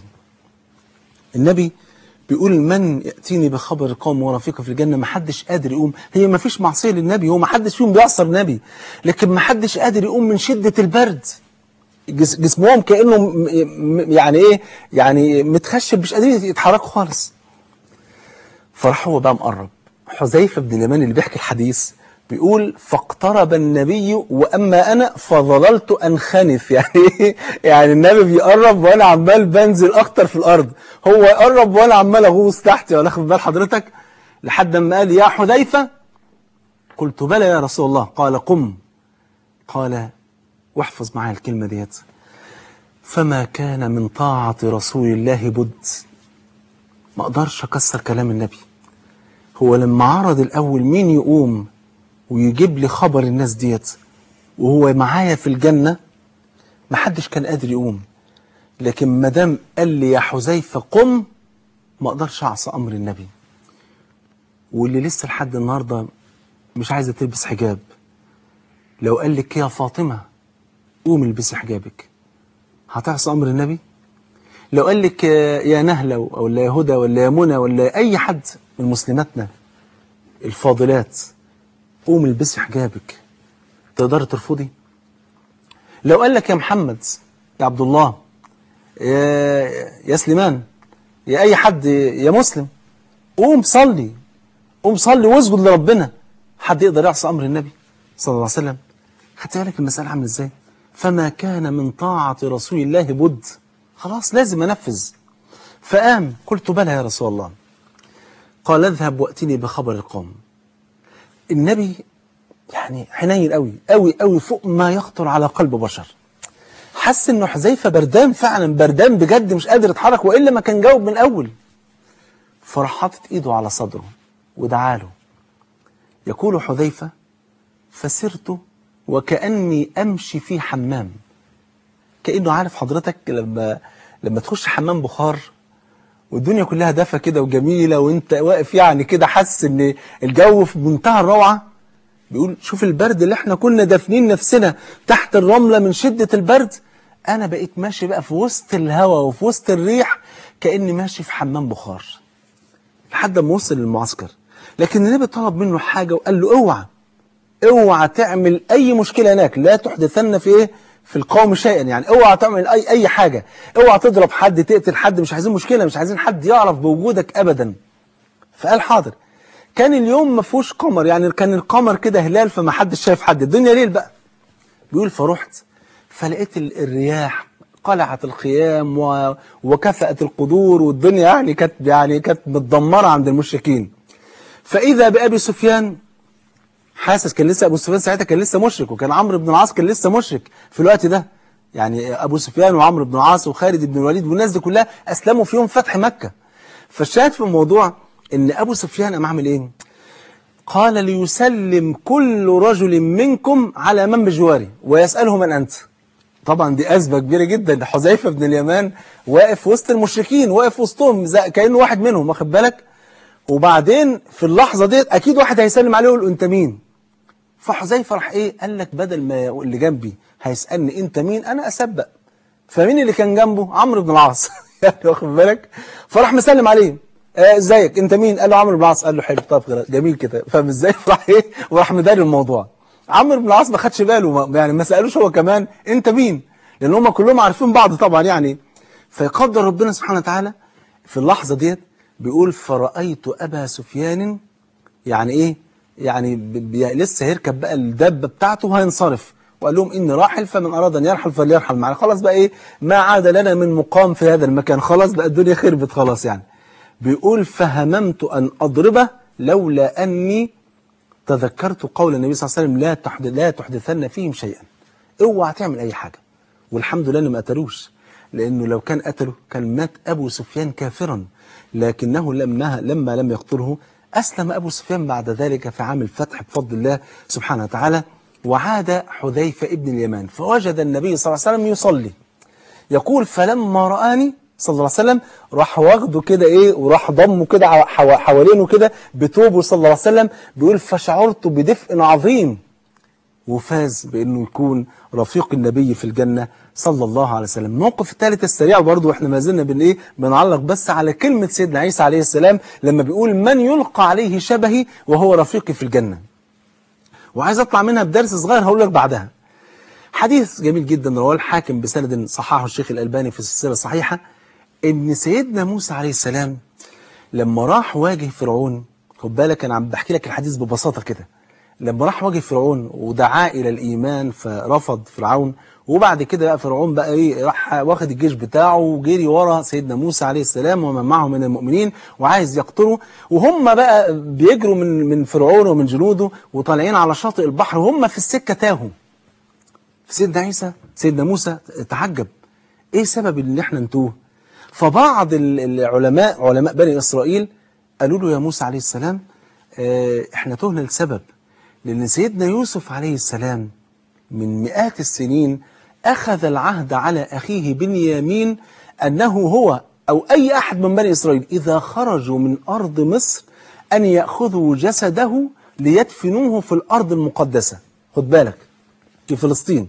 النبي بيقول من يأتيني بخبر القوم ورفيقه في الجنة ما حدش قادر يقوم هي ما فيش معصية للنبي هو ما حدش فيهم بيعصر النبي لكن ما حدش قادر يقوم من شدة البرد جس جسمهم كأنه م- م- يعني ايه يعني متخشب مش قادرين يتحركوا خالص فراح هو بقى مقرب حذيفة بن اليمان اللي بيحكي الحديث بيقول فاقترب النبي واما انا فظللت انخنف يعني ايه يعني النبي بيقرب وانا عمال بنزل اكتر في الارض هو يقرب وانا عمال اغوص تحت ولا اخد بال حضرتك لحد ما قال يا حذيفه قلت بلى يا رسول الله قال قم قال واحفظ معايا الكلمه ديت فما كان من طاعه رسول الله بد ما اقدرش اكسر كلام النبي هو لما عرض الاول مين يقوم ويجيب لي خبر الناس ديت وهو معايا في الجنة محدش كان قادر يقوم لكن ما دام قال لي يا حذيفة قم ما اقدرش اعصى امر النبي واللي لسه لحد النهارده مش عايزه تلبس حجاب لو قال لك يا فاطمه قومي البسي حجابك هتعصى امر النبي لو قال لك يا نهله ولا يا هدى ولا يا منى ولا اي حد من مسلماتنا الفاضلات قوم البسي حجابك تقدري ترفضي لو قال لك يا محمد يا عبد الله يا, يا سليمان يا اي حد يا مسلم قوم صلي قوم صلي واسجد لربنا حد يقدر يعصي امر النبي صلى الله عليه وسلم خدت بالك المساله عامله ازاي فما كان من طاعه رسول الله بد خلاص لازم انفذ فقام قلت بلى يا رسول الله قال اذهب واتني بخبر القوم النبي يعني حنين قوي قوي قوي فوق ما يخطر على قلب بشر حس انه حذيفه بردان فعلا بردان بجد مش قادر يتحرك والا ما كان جاوب من الاول فراح حاطط ايده على صدره ودعا له يقول حذيفه فسرت وكاني امشي في حمام كانه عارف حضرتك لما لما تخش حمام بخار والدنيا كلها دافى كده وجميله وانت واقف يعني كده حاسس ان الجو في منتهى الروعه بيقول شوف البرد اللي احنا كنا دافنين نفسنا تحت الرمله من شده البرد انا بقيت ماشي بقى في وسط الهواء وفي وسط الريح كاني ماشي في حمام بخار لحد ما وصل للمعسكر لكن النبي طلب منه حاجه وقال له اوعى اوعى تعمل اي مشكله هناك لا تحدثن في ايه في القوم شيئا يعني اوعى تعمل اي اي حاجه اوعى تضرب حد تقتل حد مش عايزين مشكله مش عايزين حد يعرف بوجودك ابدا فقال حاضر كان اليوم ما فيهوش قمر يعني كان القمر كده هلال فما حدش شايف حد الدنيا ليل بقى بيقول فرحت فلقيت ال- الرياح قلعت الخيام و... وكفأت القدور والدنيا يعني كانت يعني كانت متدمره عند المشركين فاذا بابي سفيان حاسس كان لسه ابو سفيان ساعتها كان لسه مشرك وكان عمرو بن العاص كان لسه مشرك في الوقت ده يعني ابو سفيان وعمرو بن العاص وخالد بن الوليد والناس دي كلها اسلموا في يوم فتح مكه فالشاهد في الموضوع ان ابو سفيان قام عامل ايه قال ليسلم كل رجل منكم على من بجواره ويساله من انت طبعا دي ازمه كبيره جدا حذيفه بن اليمان واقف وسط المشركين واقف وسطهم زي كانه واحد منهم واخد بالك وبعدين في اللحظه ديت اكيد واحد هيسلم عليه ويقول له انت مين فحذيفه راح ايه قال لك بدل ما اللي جنبي هيسالني انت مين انا اسبق فمين اللي كان جنبه عمرو بن العاص يعني واخد بالك فراح مسلم عليه آه، ازيك انت مين قال له عمرو بن العاص قال له حلو طب خلاص جميل كده فاهم ازاي فراح ايه وراح مداري الموضوع عمرو بن العاص ما خدش باله ما- يعني ما سالوش هو كمان انت مين لان هم كلهم عارفين بعض طبعا يعني فيقدر ربنا سبحانه وتعالى في اللحظة ديت بيقول فرأيت أبا سفيان يعني إيه يعني ب- ب- لسه هيركب بقى الدابة بتاعته وهينصرف وقال لهم إني راحل فمن أراد أن يرحل فليرحل معنا خلاص بقى إيه ما عاد لنا من مقام في هذا المكان خلاص بقى الدنيا خربت خلاص يعني بيقول فهممت أن أضربه لولا أني تذكرت قول النبي صلى الله عليه وسلم لا تحدث لا تحدثن فيهم شيئا اوعى تعمل اي حاجه والحمد لله انه ما قتلوش لانه لو كان قتله كان مات ابو سفيان كافرا لكنه لما لما لم يقتله اسلم ابو سفيان بعد ذلك في عام الفتح بفضل الله سبحانه وتعالى وعاد حذيفه ابن اليمان فوجد النبي صلى الله عليه وسلم يصلي يقول فلما رآني صلى الله عليه وسلم راح واخده كده ايه وراح ضمه كده ع- حوا- حوالينه كده بتوبه صلى الله عليه وسلم بيقول فشعرت بدفء عظيم وفاز بانه يكون رفيق النبي في الجنه صلى الله عليه وسلم. الموقف الثالث السريع برضه واحنا ما زلنا بن ايه بنعلق بس على كلمه سيدنا عيسى عليه السلام لما بيقول من يلقى عليه شبهي وهو رفيقي في الجنه. وعايز اطلع منها بدرس صغير هقول لك بعدها. حديث جميل جدا رواه الحاكم بسند صححه الشيخ الألباني في السلسلة الصحيحة إن سيدنا موسى عليه السلام لما راح واجه فرعون خد بالك أنا عم بحكي لك الحديث ببساطة كده لما راح واجه فرعون ودعاه إلى الإيمان فرفض فرعون وبعد كده بقى فرعون بقى إيه راح واخد الجيش بتاعه وجري ورا سيدنا موسى عليه السلام ومن معه من المؤمنين وعايز يقتله وهم بقى بيجروا من من فرعون ومن جنوده وطالعين على شاطئ البحر وهم في السكة تاهوا سيدنا عيسى سيدنا موسى تعجب ايه سبب ان احنا نتوه فبعض ال- العلماء علماء بني اسرائيل قالوا له يا موسى عليه السلام اه احنا تهنا لسبب لان سيدنا يوسف عليه السلام من مئات السنين اخذ العهد على اخيه بنيامين انه هو او اي احد من بني اسرائيل اذا خرجوا من ارض مصر ان ياخذوا جسده ليدفنوه في الارض المقدسه خد بالك في فلسطين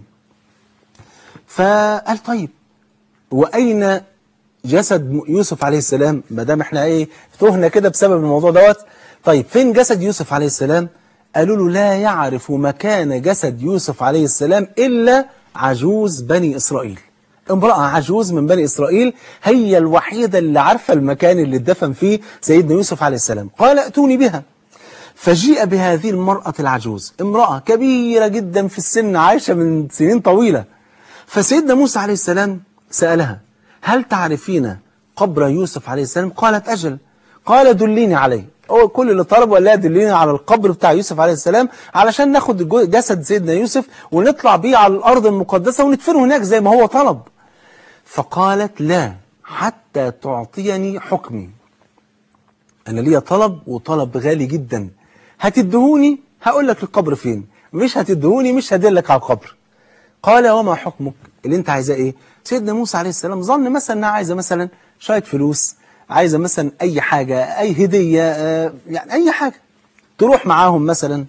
فقال طيب واين جسد يوسف عليه السلام ما دام احنا ايه تهنا كده بسبب الموضوع دوت طيب فين جسد يوسف عليه السلام قالوا له لا يعرف مكان جسد يوسف عليه السلام الا عجوز بني اسرائيل امرأة عجوز من بني إسرائيل هي الوحيدة اللي عارفة المكان اللي اتدفن فيه سيدنا يوسف عليه السلام قال ائتوني بها فجيء بهذه المرأة العجوز امرأة كبيرة جدا في السن عايشة من سنين طويلة فسيدنا موسى عليه السلام سألها هل تعرفين قبر يوسف عليه السلام قالت أجل قال دليني عليه هو كل اللي طلبه قال لها دليني على القبر بتاع يوسف عليه السلام علشان ناخد جو- جسد سيدنا يوسف ونطلع بيه على الأرض المقدسة وندفنه هناك زي ما هو طلب فقالت لا حتى تعطيني حكمي أنا ليا طلب وطلب غالي جدا هتدهوني هقول لك القبر فين مش هتدهوني مش هدلك على القبر قال وما حكمك اللي انت عايزاه ايه سيدنا موسى عليه السلام ظن مثلا انها عايزه مثلا شويه فلوس عايزه مثلا اي حاجه اي هديه آه، يعني اي حاجه تروح معاهم مثلا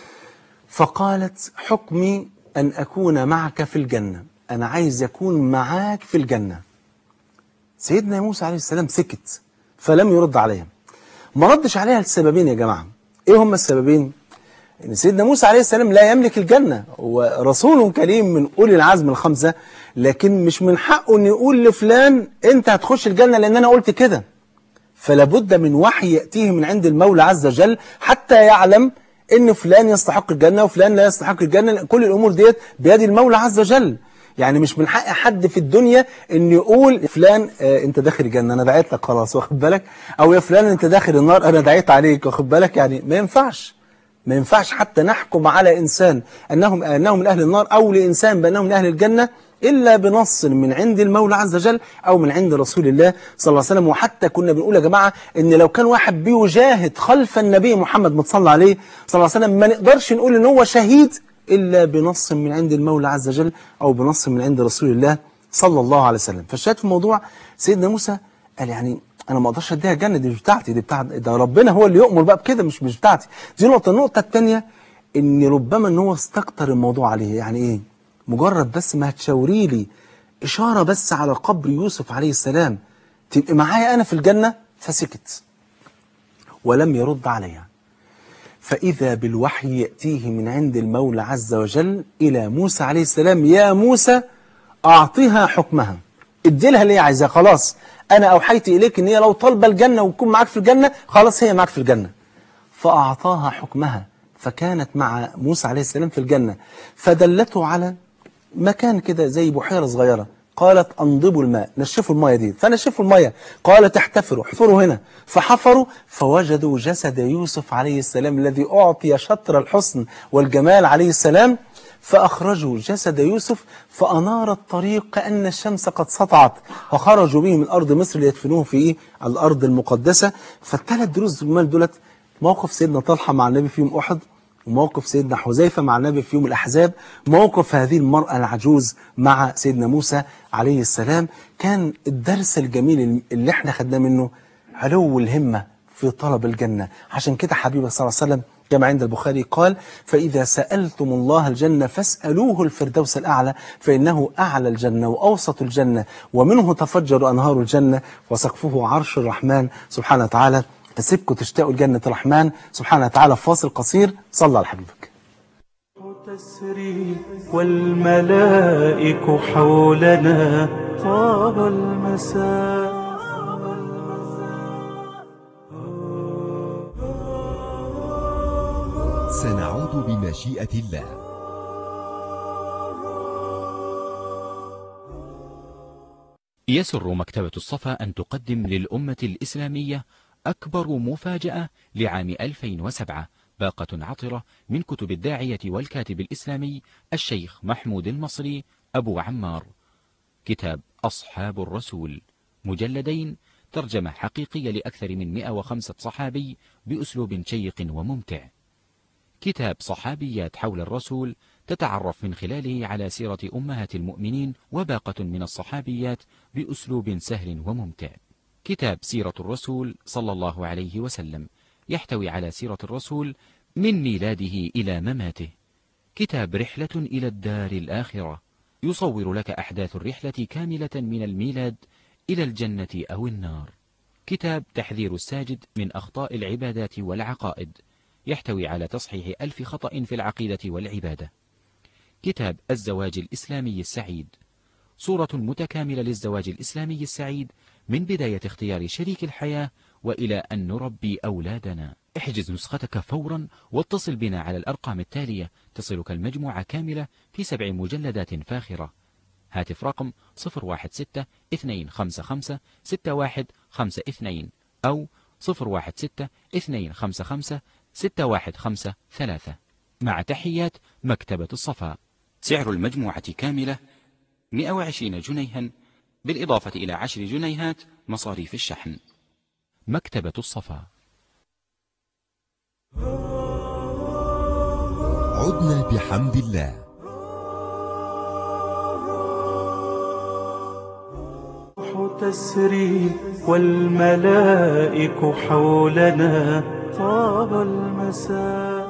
فقالت حكمي ان اكون معك في الجنه انا عايز اكون معاك في الجنه سيدنا موسى عليه السلام سكت فلم يرد عليها ما ردش عليها لسببين يا جماعه ايه هما السببين ان سيدنا موسى عليه السلام لا يملك الجنه هو رسول كريم من اولي العزم الخمسه لكن مش من حقه ان يقول لفلان انت هتخش الجنه لان انا قلت كده فلا بد من وحي ياتيه من عند المولى عز وجل حتى يعلم ان فلان يستحق الجنه وفلان لا يستحق الجنه كل الامور ديت بيد المولى عز وجل يعني مش من حق حد في الدنيا ان يقول فلان آه انت داخل الجنه انا دعيت لك خلاص واخد بالك او يا فلان انت داخل النار انا دعيت عليك واخد بالك يعني ما ينفعش ما ينفعش حتى نحكم على إنسان أنهم أنهم من أهل النار أو لإنسان بأنهم من أهل الجنة إلا بنص من عند المولى عز وجل أو من عند رسول الله صلى الله عليه وسلم وحتى كنا بنقول يا جماعة إن لو كان واحد بيجاهد خلف النبي محمد متصلى عليه صلى الله عليه وسلم ما نقدرش نقول إن هو شهيد إلا بنص من عند المولى عز وجل أو بنص من عند رسول الله صلى الله عليه وسلم فالشاهد في الموضوع سيدنا موسى قال يعني انا ما اقدرش اديها الجنه دي مش بتاعتي دي بتاع ده ربنا هو اللي يؤمر بقى بكده مش مش بتاعتي دي نقطه النقطه الثانيه ان ربما ان هو استكتر الموضوع عليه يعني ايه مجرد بس ما هتشاوري لي اشاره بس على قبر يوسف عليه السلام تبقى معايا انا في الجنه فسكت ولم يرد عليها فإذا بالوحي يأتيه من عند المولى عز وجل إلى موسى عليه السلام يا موسى أعطها حكمها ادي لها اللي هي عايزاه خلاص انا اوحيت اليك ان هي لو طالبه الجنه وتكون معاك في الجنه خلاص هي معاك في الجنه فاعطاها حكمها فكانت مع موسى عليه السلام في الجنه فدلته على مكان كده زي بحيره صغيره قالت انضبوا الماء نشفوا المايه دي فنشفوا المايه قالت احتفروا احفروا هنا فحفروا فوجدوا جسد يوسف عليه السلام الذي اعطي شطر الحسن والجمال عليه السلام فأخرجوا جسد يوسف فأنار الطريق كأن الشمس قد سطعت فخرجوا به من أرض مصر ليدفنوه في إيه؟ الأرض المقدسة فالثلاث دروس الجمال دولت موقف سيدنا طلحة مع النبي في يوم أحد وموقف سيدنا حذيفة مع النبي في يوم الأحزاب موقف هذه المرأة العجوز مع سيدنا موسى عليه السلام كان الدرس الجميل اللي احنا خدناه منه علو الهمة في طلب الجنة عشان كده حبيبي صلى الله عليه وسلم كما عند البخاري قال فإذا سألتم الله الجنة فاسألوه الفردوس الأعلى فإنه أعلى الجنة وأوسط الجنة ومنه تفجر أنهار الجنة وسقفه عرش الرحمن سبحانه وتعالى فسيبكم تشتاقوا لجنة الرحمن سبحانه وتعالى في فاصل قصير صلى على حبيبك تسري والملائك حولنا طاب المساء سنعود بمشيئة الله يسر مكتبة الصفا أن تقدم للأمة الإسلامية أكبر مفاجأة لعام 2007 باقة عطرة من كتب الداعية والكاتب الإسلامي الشيخ محمود المصري أبو عمار كتاب أصحاب الرسول مجلدين ترجمة حقيقية لأكثر من 105 صحابي بأسلوب شيق وممتع كتاب صحابيات حول الرسول تتعرف من خلاله على سيرة أمهات المؤمنين وباقة من الصحابيات بأسلوب سهل وممتع كتاب سيرة الرسول صلى الله عليه وسلم يحتوي على سيرة الرسول من ميلاده إلى مماته كتاب رحلة إلى الدار الآخرة يصور لك أحداث الرحلة كاملة من الميلاد إلى الجنة أو النار كتاب تحذير الساجد من أخطاء العبادات والعقائد يحتوي على تصحيح ألف خطأ في العقيدة والعبادة كتاب الزواج الإسلامي السعيد صورة متكاملة للزواج الإسلامي السعيد من بداية اختيار شريك الحياة وإلى أن نربي أولادنا احجز نسختك فورا واتصل بنا على الأرقام التالية تصلك المجموعة كاملة في سبع مجلدات فاخرة هاتف رقم 016-255-6152 أو 016-255-6153 مع تحيات مكتبة الصفا سعر المجموعة كاملة 120 جنيها بالإضافة إلى 10 جنيهات مصاريف الشحن مكتبة الصفا عدنا بحمد الله تسري والملائك حولنا طاب المساء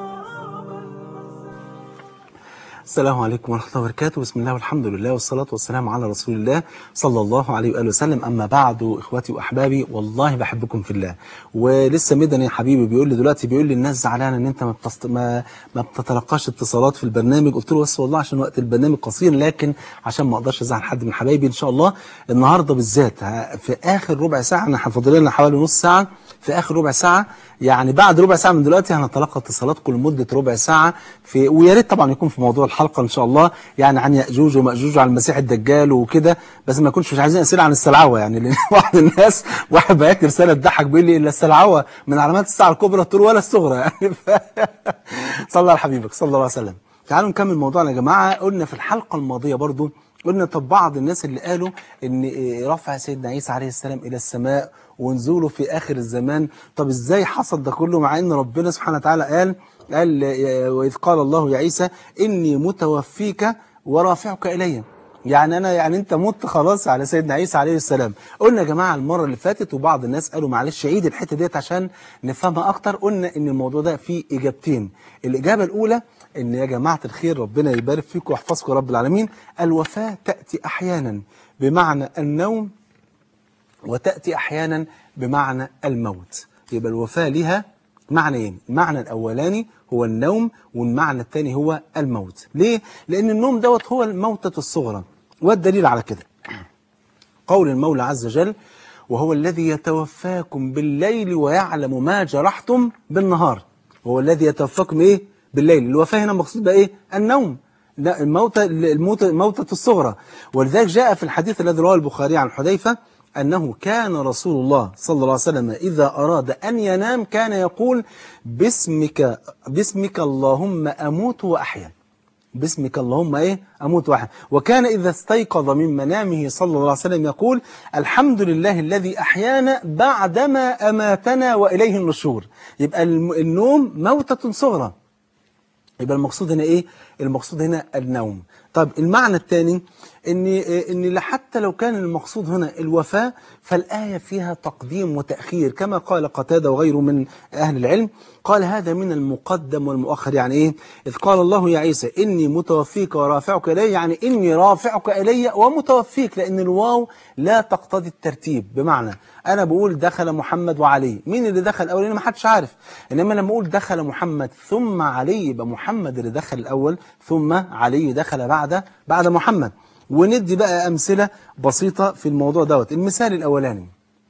السلام عليكم ورحمة الله وبركاته بسم الله والحمد لله والصلاة والسلام على رسول الله صلى الله عليه وآله وسلم أما بعد إخواتي وأحبابي والله بحبكم في الله ولسه مدني حبيبي بيقول لي دلوقتي بيقول لي الناس زعلانة إن أنت ما, بتست... ما... ما بتتلقاش اتصالات في البرنامج قلت له بس والله عشان وقت البرنامج قصير لكن عشان ما أقدرش أزعل حد من حبايبي إن شاء الله النهاردة بالذات ه- في آخر ربع ساعة أنا هفضل لنا حوالي نص ساعة في آخر ربع ساعة يعني بعد ربع ساعة من دلوقتي هنتلقى اتصالاتكم لمدة ربع ساعة في ويا ريت طبعا يكون في موضوع الحلقة إن شاء الله يعني عن يأجوج ومأجوج وعن المسيح الدجال وكده بس ما يكونش مش عايزين أسئلة عن السلعوة يعني لأن بعض الناس واحد بعت رسالة تضحك بيقول لي إلا السلعوة من علامات الساعة الكبرى قلت له ولا الصغرى يعني ف... صلى على حبيبك صلى الله عليه وسلم تعالوا نكمل موضوعنا يا جماعة قلنا في الحلقة الماضية برضو قلنا طب بعض الناس اللي قالوا ان إيه رفع سيدنا عيسى عليه السلام الى السماء ونزوله في اخر الزمان طب ازاي حصل ده كله مع ان ربنا سبحانه وتعالى قال قال يا- واذ قال الله يا عيسى اني متوفيك ورافعك الي يعني انا يعني انت مت خلاص على سيدنا عيسى عليه السلام قلنا يا جماعه المره اللي فاتت وبعض الناس قالوا معلش عيد الحته ديت عشان نفهمها اكتر قلنا ان الموضوع ده فيه اجابتين الاجابه الاولى ان يا جماعه الخير ربنا يبارك فيكم ويحفظكم يا رب العالمين الوفاه تاتي احيانا بمعنى النوم وتأتي أحيانا بمعنى الموت يبقى الوفاة لها معنيين المعنى الأولاني هو النوم والمعنى الثاني هو الموت ليه؟ لأن النوم دوت هو الموتة الصغرى والدليل على كده قول المولى عز وجل وهو الذي يتوفاكم بالليل ويعلم ما جرحتم بالنهار وهو الذي يتوفاكم ايه بالليل الوفاة هنا مقصود بقى ايه النوم لا الموتى الموتى موتة الصغرى ولذلك جاء في الحديث الذي رواه البخاري عن حذيفة أنه كان رسول الله صلى الله عليه وسلم إذا أراد أن ينام كان يقول باسمك باسمك اللهم أموت وأحيا باسمك اللهم ايه اموت واحد وكان اذا استيقظ من منامه صلى الله عليه وسلم يقول الحمد لله الذي احيانا بعدما اماتنا واليه النشور يبقى الم- النوم موتة صغرى يبقى المقصود هنا ايه المقصود هنا النوم طب المعنى الثاني ان ان حتى لو كان المقصود هنا الوفاة فالآية فيها تقديم وتأخير كما قال قتادة وغيره من أهل العلم قال هذا من المقدم والمؤخر يعني ايه إذ قال الله يا عيسى إني متوفيك ورافعك إلي يعني إني رافعك إلي ومتوفيك لأن الواو لا تقتضي الترتيب بمعنى أنا بقول دخل محمد وعلي مين اللي دخل أول ما حدش عارف إنما لما أقول دخل محمد ثم علي يبقى محمد اللي دخل الأول ثم علي دخل بعد بعد محمد وندي بقى أمثلة بسيطة في الموضوع دوت المثال الأولاني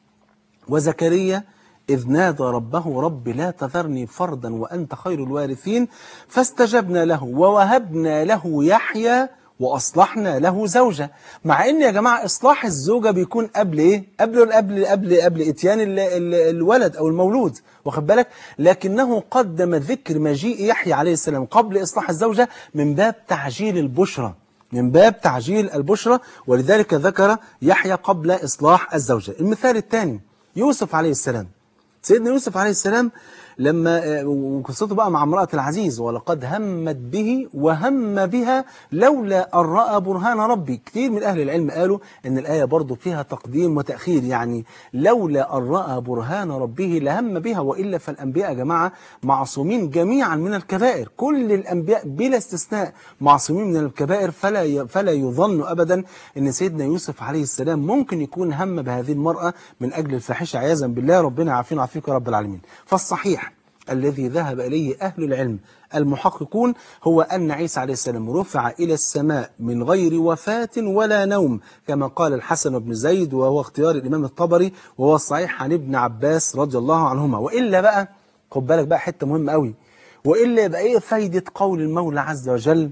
وزكريا إذ نادى ربه رب لا تذرني فردا وأنت خير الوارثين فاستجبنا له ووهبنا له يحيى وأصلحنا له زوجة مع إن يا جماعة إصلاح الزوجة بيكون قبل إيه؟ قبل قبل قبل قبل إتيان ال- ال- الولد أو المولود واخد بالك لكنه قدم ذكر مجيء يحيى عليه السلام قبل إصلاح الزوجة من باب تعجيل البشرى من باب تعجيل البشرى ولذلك ذكر يحيى قبل إصلاح الزوجة المثال الثاني يوسف عليه السلام سيدنا يوسف عليه السلام لما آه، وقصته بقى مع امرأة العزيز ولقد همت به وهم بها لولا أن رأى برهان ربي كثير من أهل العلم قالوا أن الآية برضو فيها تقديم وتأخير يعني لولا أن رأى برهان ربه لهم بها وإلا فالأنبياء يا جماعة معصومين جميعا من الكبائر كل الأنبياء بلا استثناء معصومين من الكبائر فلا ي- فلا يظن أبدا أن سيدنا يوسف عليه السلام ممكن يكون هم بهذه المرأة من أجل الفاحشة عياذا بالله ربنا يعافينا ويعافيك يا رب العالمين فالصحيح الذي ذهب إليه أهل العلم المحققون هو أن عيسى عليه السلام رفع إلى السماء من غير وفاة ولا نوم كما قال الحسن بن زيد وهو اختيار الإمام الطبري وهو الصحيح عن ابن عباس رضي الله عنهما وإلا بقى خد بالك بقى حتة مهمة قوي وإلا يبقى إيه فايدة قول المولى عز وجل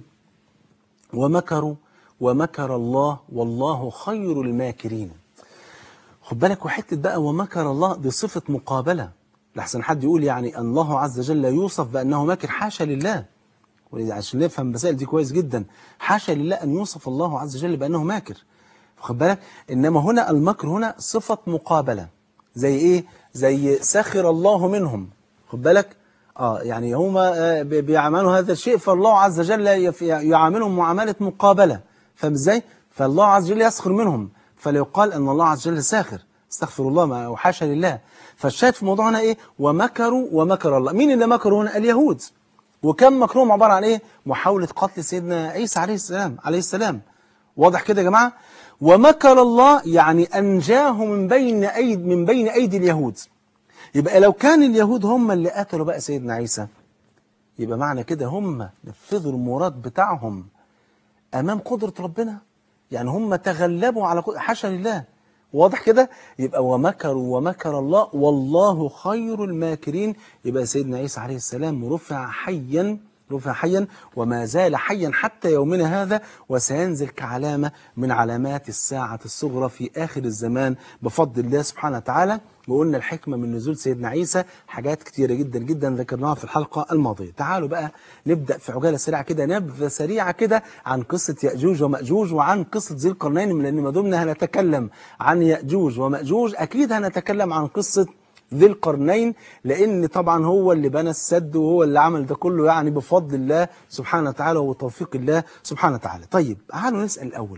ومكروا ومكر الله والله خير الماكرين خد بالك وحته بقى ومكر الله دي صفة مقابلة لحسن حد يقول يعني أن الله عز وجل يوصف بأنه ماكر حاشا لله ولذا عشان نفهم المسائل دي كويس جدا حاشا لله أن يوصف الله عز وجل بأنه ماكر خد بالك إنما هنا المكر هنا صفة مقابلة زي إيه زي سخر الله منهم خد بالك اه يعني هما آه، بي- بيعملوا هذا الشيء فالله عز وجل يف- يعاملهم معاملة مقابلة فاهم ازاي فالله عز وجل يسخر منهم فلا يقال ان الله عز وجل ساخر استغفر الله ما وحاشا لله فالشاهد في الموضوع هنا ايه ومكروا ومكر الله مين اللي مكروا هنا اليهود وكم مكرهم عبارة عن ايه محاولة قتل سيدنا عيسى عليه السلام عليه السلام واضح كده يا جماعة ومكر الله يعني أنجاه من بين أيد من بين أيدي اليهود يبقى لو كان اليهود هم اللي قتلوا بقى سيدنا عيسى يبقى معنى كده هم نفذوا المراد بتاعهم أمام قدرة ربنا يعني هم تغلبوا على قدرة حاشا لله واضح كده يبقى ومكروا ومكر الله والله خير الماكرين يبقى سيدنا عيسى عليه السلام رفع حيا رفع حيا وما زال حيا حتى يومنا هذا وسينزل كعلامة من علامات الساعة الصغرى في آخر الزمان بفضل الله سبحانه وتعالى وقلنا الحكمة من نزول سيدنا عيسى حاجات كتيرة جدا جدا ذكرناها في الحلقة الماضية تعالوا بقى نبدأ في عجالة سريعة كده نبذة سريعة كده عن قصة يأجوج ومأجوج وعن قصة ذي القرنين لأن ما دمنا هنتكلم عن يأجوج ومأجوج أكيد هنتكلم عن قصة ذي القرنين لأن طبعا هو اللي بنى السد وهو اللي عمل ده كله يعني بفضل الله سبحانه وتعالى وتوفيق الله سبحانه وتعالى طيب تعالوا نسأل الأول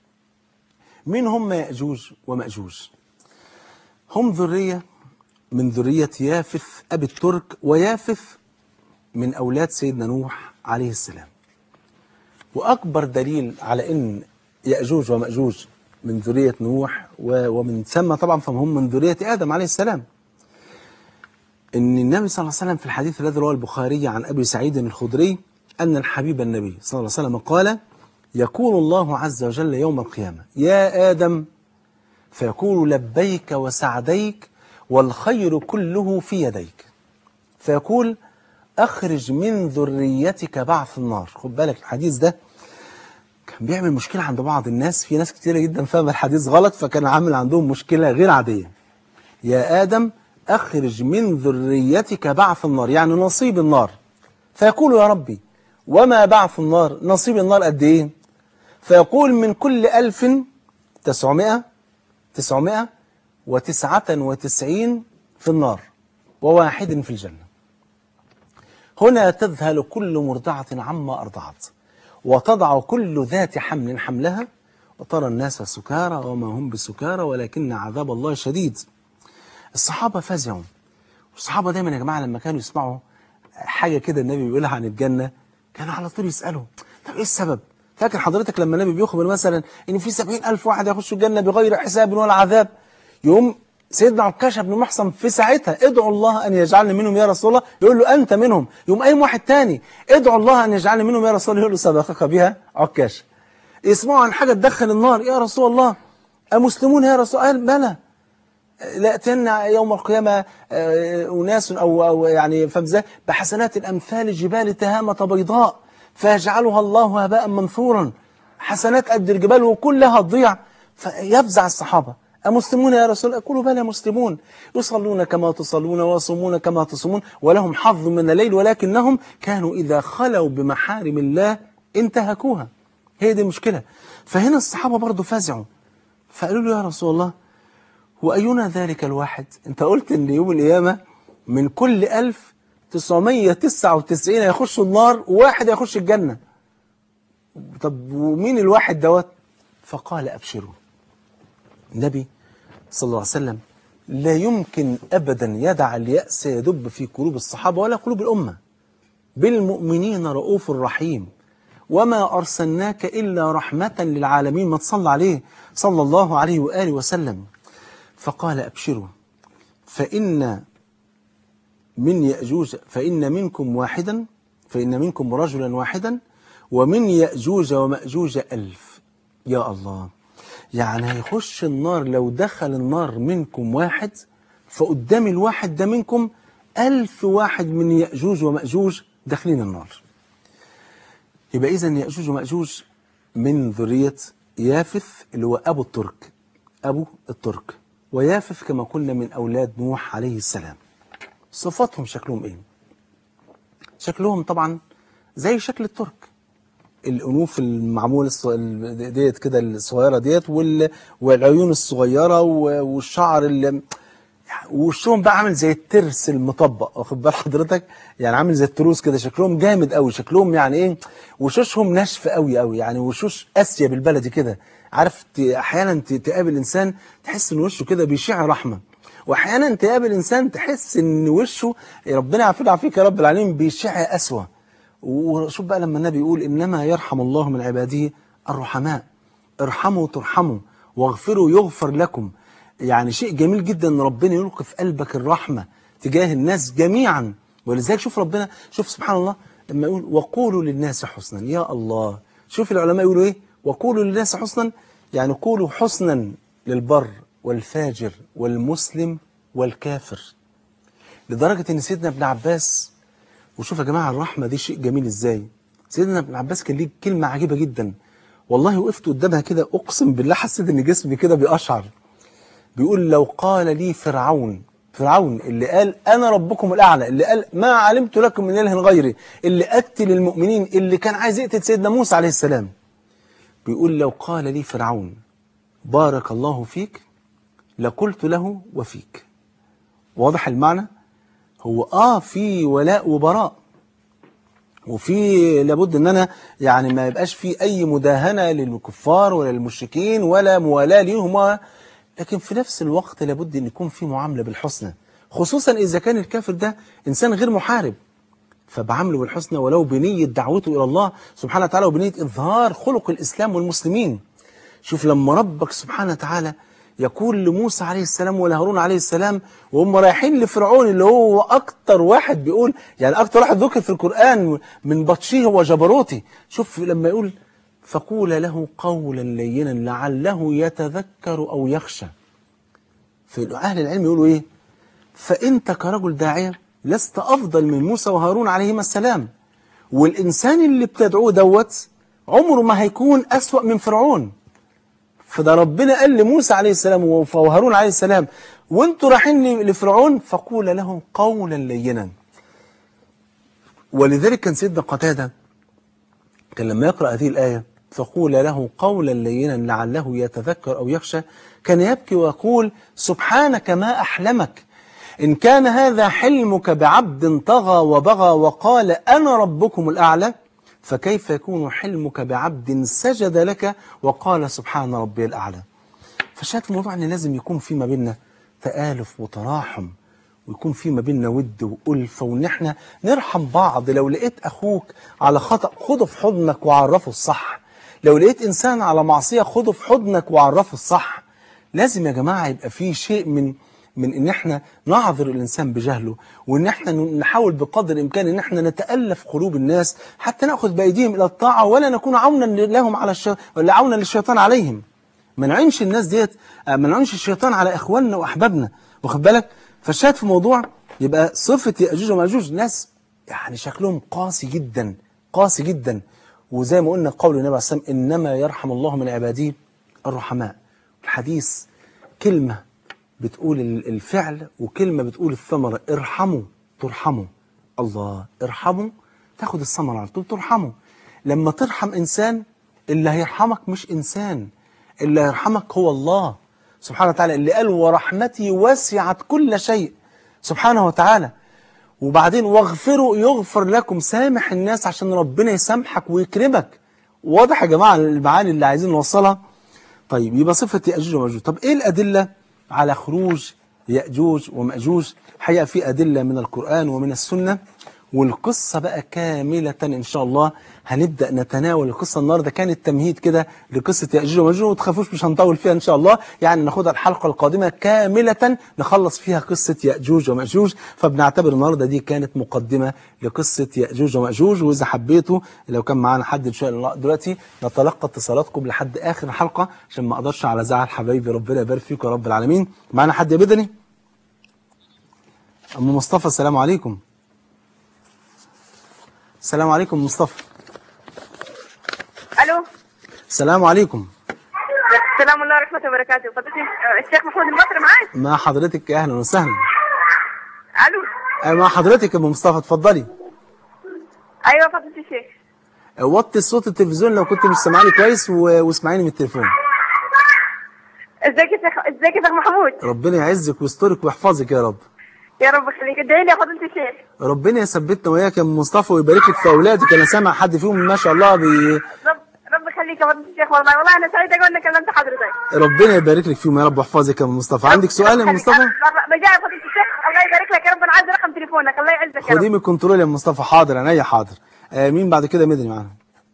مين هم يأجوج ومأجوج هم ذرية من ذرية يافث أبي الترك ويافث من أولاد سيدنا نوح عليه السلام وأكبر دليل على أن يأجوج ومأجوج من ذرية نوح و- ومن ثم طبعا فهم من ذرية آدم عليه السلام ان النبي صلى الله عليه وسلم في الحديث الذي رواه البخاري عن ابي سعيد الخدري ان الحبيب النبي صلى الله عليه وسلم قال يقول الله عز وجل يوم القيامه يا ادم فيقول لبيك وسعديك والخير كله في يديك فيقول أخرج من ذريتك بعث النار خد بالك الحديث ده كان بيعمل مشكلة عند بعض الناس في ناس كتيرة جدا فاهمة الحديث غلط فكان عامل عندهم مشكلة غير عادية يا آدم أخرج من ذريتك بعث النار يعني نصيب النار فيقول يا ربي وما بعث النار نصيب النار قد إيه فيقول من كل ألف تسعمائة تسعمائة وتسعة وتسعين في النار وواحد في الجنة هنا تذهل كل مرضعة عما أرضعت وتضع كل ذات حمل حملها وترى الناس سكارى وما هم بسكارى ولكن عذاب الله شديد الصحابة فزعوا والصحابة دايما يا جماعة لما كانوا يسمعوا حاجة كده النبي بيقولها عن الجنة كانوا على طول يسألوا طب ايه السبب فاكر حضرتك لما النبي بيخبر مثلا ان في سبعين ألف واحد يخشوا الجنة بغير حساب ولا عذاب يوم سيدنا عكاشة بن محصن في ساعتها ادعوا الله أن يجعلني منهم يا رسول الله يقول له أنت منهم يوم أي واحد تاني ادعوا الله أن يجعلني منهم يا رسول الله يقول له سبقك بها عكاشة يسمعوا عن حاجة تدخل النار يا رسول الله أمسلمون يا رسول الله قال بلى لأتينا يوم القيامة آه، أناس أو, أو يعني فمزة بحسنات الأمثال جبال تهامة بيضاء فيجعلها الله هباء منثورا حسنات قد الجبال وكلها تضيع فيفزع الصحابة أمسلمون يا رسول الله يقولوا بلى مسلمون يصلون كما تصلون ويصومون كما تصومون ولهم حظ من الليل ولكنهم كانوا إذا خلوا بمحارم الله انتهكوها هي دي المشكلة فهنا الصحابة برضو فزعوا فقالوا له يا رسول الله وأينا ذلك الواحد أنت قلت أن يوم القيامة من كل ألف تسعمية تسعة وتسعين يخشوا النار وواحد يخش الجنة طب ومين الواحد دوت فقال أبشروا النبي صلى الله عليه وسلم لا يمكن أبدا يدع اليأس يدب في قلوب الصحابة ولا قلوب الأمة بالمؤمنين رؤوف رحيم وما أرسلناك إلا رحمة للعالمين ما تصلى عليه صلى الله عليه وآله وسلم فقال أبشروا فإن من يأجوج فإن منكم واحدا فإن منكم رجلا واحدا ومن يأجوج ومأجوج ألف يا الله يعني هيخش النار لو دخل النار منكم واحد فقدام الواحد ده منكم ألف واحد من يأجوج ومأجوج داخلين النار يبقى إذا يأجوج ومأجوج من ذرية يافث اللي هو أبو الترك أبو الترك ويافث كما قلنا من أولاد نوح عليه السلام صفاتهم شكلهم إيه شكلهم طبعا زي شكل الترك الأنوف المعمولة الص- ال- ديت كده الصغيرة ديت وال- والعيون الصغيرة و- والشعر اللي وشهم بقى عامل زي الترس المطبق واخد بال حضرتك يعني عامل زي التروس كده شكلهم جامد قوي شكلهم يعني ايه وشوشهم ناشفه قوي قوي يعني وشوش اسيا بالبلدي كده عارف ت- احيانا ت- تقابل انسان تحس ان وشه كده بيشع رحمه واحيانا تقابل انسان تحس ان وشه ربنا يعافينا ويعافيك يا رب العالمين بيشع اسوأ وشوف بقى لما النبي يقول انما يرحم الله من عباده الرحماء ارحموا ترحموا واغفروا يغفر لكم يعني شيء جميل جدا ان ربنا يلقي في قلبك الرحمه تجاه الناس جميعا ولذلك شوف ربنا شوف سبحان الله لما يقول وقولوا للناس حسنا يا الله شوف العلماء يقولوا ايه وقولوا للناس حسنا يعني قولوا حسنا للبر والفاجر والمسلم والكافر لدرجه ان سيدنا ابن عباس وشوف يا جماعة الرحمة دي شيء جميل ازاي سيدنا ابن عباس كان ليه كلمة عجيبة جدا والله وقفت قدامها كده اقسم بالله حسيت ان جسمي كده بيقشعر بيقول لو قال لي فرعون فرعون اللي قال انا ربكم الاعلى اللي قال ما علمت لكم من اله غيري اللي قتل المؤمنين اللي كان عايز يقتل سيدنا موسى عليه السلام بيقول لو قال لي فرعون بارك الله فيك لقلت له وفيك واضح المعنى هو اه في ولاء وبراء وفي لابد ان انا يعني ما يبقاش في اي مداهنه للكفار ولا للمشركين ولا موالاه ليهم و- لكن في نفس الوقت لابد ان يكون في معامله بالحسنى خصوصا اذا كان الكافر ده انسان غير محارب فبعامله بالحسنى ولو بنيه دعوته الى الله سبحانه وتعالى وبنيه اظهار خلق الاسلام والمسلمين شوف لما ربك سبحانه وتعالى يقول لموسى عليه السلام ولهارون عليه السلام وهم رايحين لفرعون اللي هو اكتر واحد بيقول يعني اكتر واحد ذكر في القرآن من بطشه وجبروته شوف لما يقول فقول له قولا لينا لعله يتذكر او يخشى فأهل العلم يقولوا إيه فأنت كرجل داعية لست أفضل من موسى وهارون عليهما السلام والإنسان اللي بتدعوه دوت عمره ما هيكون أسوأ من فرعون فده ربنا قال لموسى عليه السلام وهارون عليه السلام وانتوا رايحين لفرعون فقول لهم قولا لينا ولذلك كان سيدنا قتادة كان لما يقرأ هذه الآية فقول له قولا لينا لعله يتذكر أو يخشى كان يبكي ويقول سبحانك ما أحلمك إن كان هذا حلمك بعبد طغى وبغى وقال أنا ربكم الأعلى فكيف يكون حلمك بعبد سجد لك وقال سبحان ربي الأعلى فشاهد الموضوع أن لازم يكون في ما بيننا تآلف وتراحم ويكون في ما بيننا ود وألفة وإن احنا نرحم بعض لو لقيت أخوك على خطأ خده في حضنك وعرفه الصح لو لقيت إنسان على معصية خده في حضنك وعرفه الصح لازم يا جماعة يبقى في شيء من من ان احنا نعذر الانسان بجهله وان احنا نحاول بقدر الامكان ان احنا نتالف قلوب الناس حتى ناخذ بايديهم الى الطاعه ولا نكون عونا لهم على الش... ولا عونا للشيطان عليهم ما نعينش الناس ديت ما نعينش الشيطان على اخواننا واحبابنا واخد بالك فالشاهد في موضوع يبقى صفه ياجوج وماجوج ناس يعني شكلهم قاسي جدا قاسي جدا وزي ما قلنا قول النبي عليه الصلاه والسلام انما يرحم الله من عباده الرحماء الحديث كلمه بتقول الفعل وكلمة بتقول الثمرة ارحموا ترحموا الله ارحموا تاخد الثمرة على طول ترحموا لما ترحم إنسان اللي هيرحمك مش إنسان اللي هيرحمك هو الله سبحانه وتعالى اللي قال ورحمتي وسعت كل شيء سبحانه وتعالى وبعدين واغفروا يغفر لكم سامح الناس عشان ربنا يسامحك ويكرمك واضح يا جماعة المعاني اللي عايزين نوصلها طيب يبقى صفة يأجوج ومأجوج طب ايه الأدلة على خروج يأجوج ومأجوج حقيقة في أدلة من القرآن ومن السنة والقصة بقى كاملة إن شاء الله هنبدأ نتناول القصة النهاردة كانت تمهيد كده لقصة يأجوج ومأجوج وما تخافوش مش هنطول فيها إن شاء الله يعني ناخدها الحلقة القادمة كاملة نخلص فيها قصة يأجوج ومأجوج فبنعتبر النهاردة دي كانت مقدمة لقصة يأجوج ومأجوج وإذا حبيتوا لو كان معانا حد إن شاء الله دلوقتي نتلقى اتصالاتكم لحد آخر الحلقة عشان ما أقدرش على زعل حبايبي ربنا يبارك فيكم يا رب العالمين معانا حد يا بدني أم مصطفى السلام عليكم السلام عليكم مصطفى الو السلام عليكم السلام الله ورحمه الله وبركاته فضيلة الشيخ محمود المصري معاك مع حضرتك اهلا وسهلا الو أه، مع حضرتك يا ام مصطفى اتفضلي ايوه فضيلة الشيخ أه، وطي صوت التلفزيون لو كنت مش سامعاني كويس و- واسمعيني من التليفون ازيك يا شيخ ازيك يا شيخ محمود ربنا يعزك ويسترك ويحفظك يا رب يا رب يخليك ادعي لي يا فضيلة الشيخ ربنا يثبتنا وياك يا ام مصطفى ويبارك لك في اولادك انا سامع حد فيهم ما شاء الله بي... رب رب يخليك يا فضيلة الشيخ والله والله انا سعيده قوي اني كلمت حضرتك ربنا يبارك لك فيهم يا رب ويحفظك يا ام مصطفى عندك سؤال يا ام مصطفى بجاي فضيلة الشيخ الله يبارك لك يا رب انا عايز رقم تليفونك الله يعزك يا خديه رب من الكنترول يا ام مصطفى حاضر عينيا حاضر آه مين بعد كده مدني معانا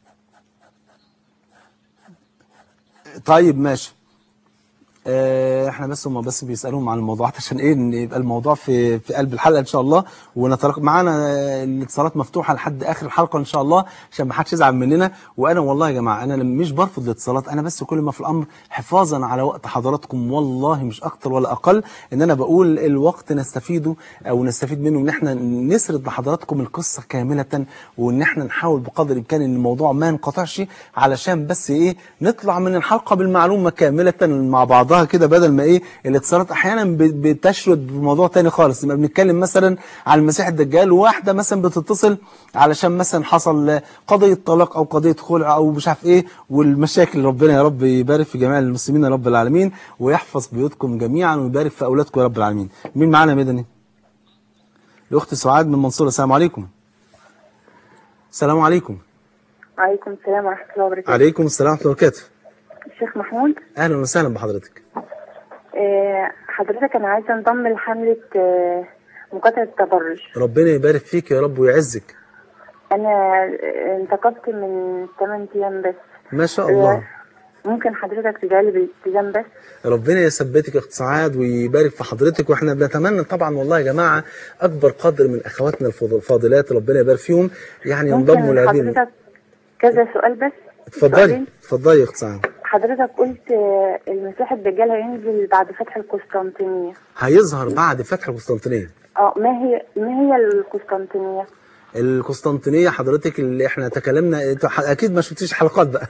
طيب ماشي آه، احنا بس هم بس بيسالوهم عن الموضوعات عشان ايه إن يبقى الموضوع في في قلب الحلقه ان شاء الله ونترك معانا آه، الاتصالات مفتوحه لحد اخر الحلقه ان شاء الله عشان ما حدش يزعل مننا وانا والله يا جماعه انا مش برفض الاتصالات انا بس كل ما في الامر حفاظا على وقت حضراتكم والله مش اكتر ولا اقل ان انا بقول الوقت نستفيده او نستفيد منه ان احنا نسرد لحضراتكم القصه كامله وان احنا نحاول بقدر الامكان ان الموضوع ما ينقطعش علشان بس ايه نطلع من الحلقه بالمعلومه كامله مع بعضها كده بدل ما ايه الاتصالات احيانا ب- بتشرد بموضوع تاني خالص نبقى بنتكلم مثلا عن المسيح الدجال وواحده مثلا بتتصل علشان مثلا حصل قضيه طلاق او قضيه خلع او مش عارف ايه والمشاكل ربنا يا رب يبارك في جميع المسلمين يا رب العالمين ويحفظ بيوتكم جميعا ويبارك في اولادكم يا رب العالمين مين معانا يا مدني الاخت سعاد من المنصوره السلام عليكم السلام عليكم وعليكم السلام ورحمه الله وبركاته عليكم السلام ورحمه الله وبركاته الشيخ محمود اهلا وسهلا بحضرتك آه، حضرتك انا عايزه انضم لحمله آه، مقاطعه التبرج ربنا يبارك فيك يا رب ويعزك انا آه، انتقبت من 8 ايام بس ما شاء الله ممكن حضرتك تدعي لي بالالتزام بس ربنا يثبتك يا اخت سعاد ويبارك في حضرتك واحنا بنتمنى طبعا والله يا جماعه اكبر قدر من اخواتنا الفض- الفاضلات ربنا يبارك فيهم يعني ينضموا ممكن لهذه حضرتك كذا سؤال بس اتفضلي سؤالين. اتفضلي يا اخت سعاد حضرتك قلت آه، المسيح الدجال هينزل بعد فتح القسطنطينية هيظهر بعد فتح القسطنطينية اه ما هي ما هي القسطنطينية القسطنطينية حضرتك اللي احنا تكلمنا انتوا ح- اكيد ما شفتيش حلقات بقى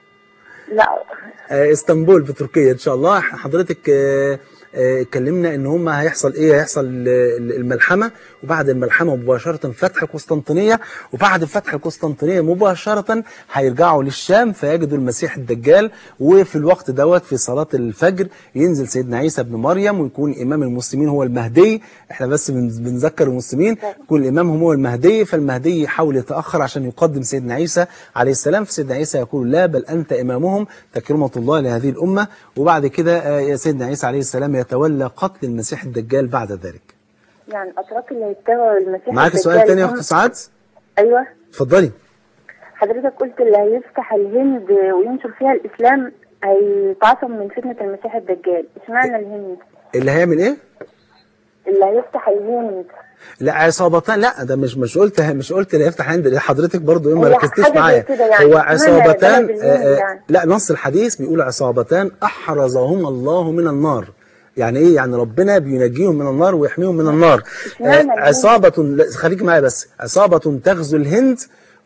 لا آه، اسطنبول في تركيا ان شاء الله حضرتك آه، آه، اتكلمنا ان هم هيحصل ايه هيحصل ال- الملحمه وبعد الملحمه مباشره فتح القسطنطينيه وبعد فتح القسطنطينيه مباشره هيرجعوا للشام فيجدوا المسيح الدجال وفي الوقت دوت في صلاه الفجر ينزل سيدنا عيسى ابن مريم ويكون امام المسلمين هو المهدي احنا بس بن- بنذكر المسلمين يكون الامام هو المهدي فالمهدي يحاول يتاخر عشان يقدم سيدنا عيسى عليه السلام فسيدنا عيسى يقول لا بل انت امامهم تكرمه الله لهذه الامه وبعد كده آه، يا سيدنا عيسى عليه السلام يتولى قتل المسيح الدجال بعد ذلك يعني الاتراك اللي هيتبعوا المسيح معاك الدجال سؤال تاني يا هم- اخت سعاد ايوه اتفضلي حضرتك قلت اللي هيفتح الهند وينشر فيها الاسلام هيتعصم من فتنة المسيح الدجال اشمعنى الهند اللي هيعمل ايه اللي هيفتح الهند لا عصابتان لا ده مش مش قلت مش قلت اللي يفتح عند حضرتك برضو ايه ما هي ركزتيش حاجة زي معايا كده يعني. هو اشمعنى عصابتان بلد الهند آه، آه، يعني؟ لا نص الحديث بيقول عصابتان احرزهما الله من النار يعني ايه يعني ربنا بينجيهم من النار ويحميهم من النار اشمعنى آه، الهند؟ عصابة لا، خليك معايا بس عصابة تغزو الهند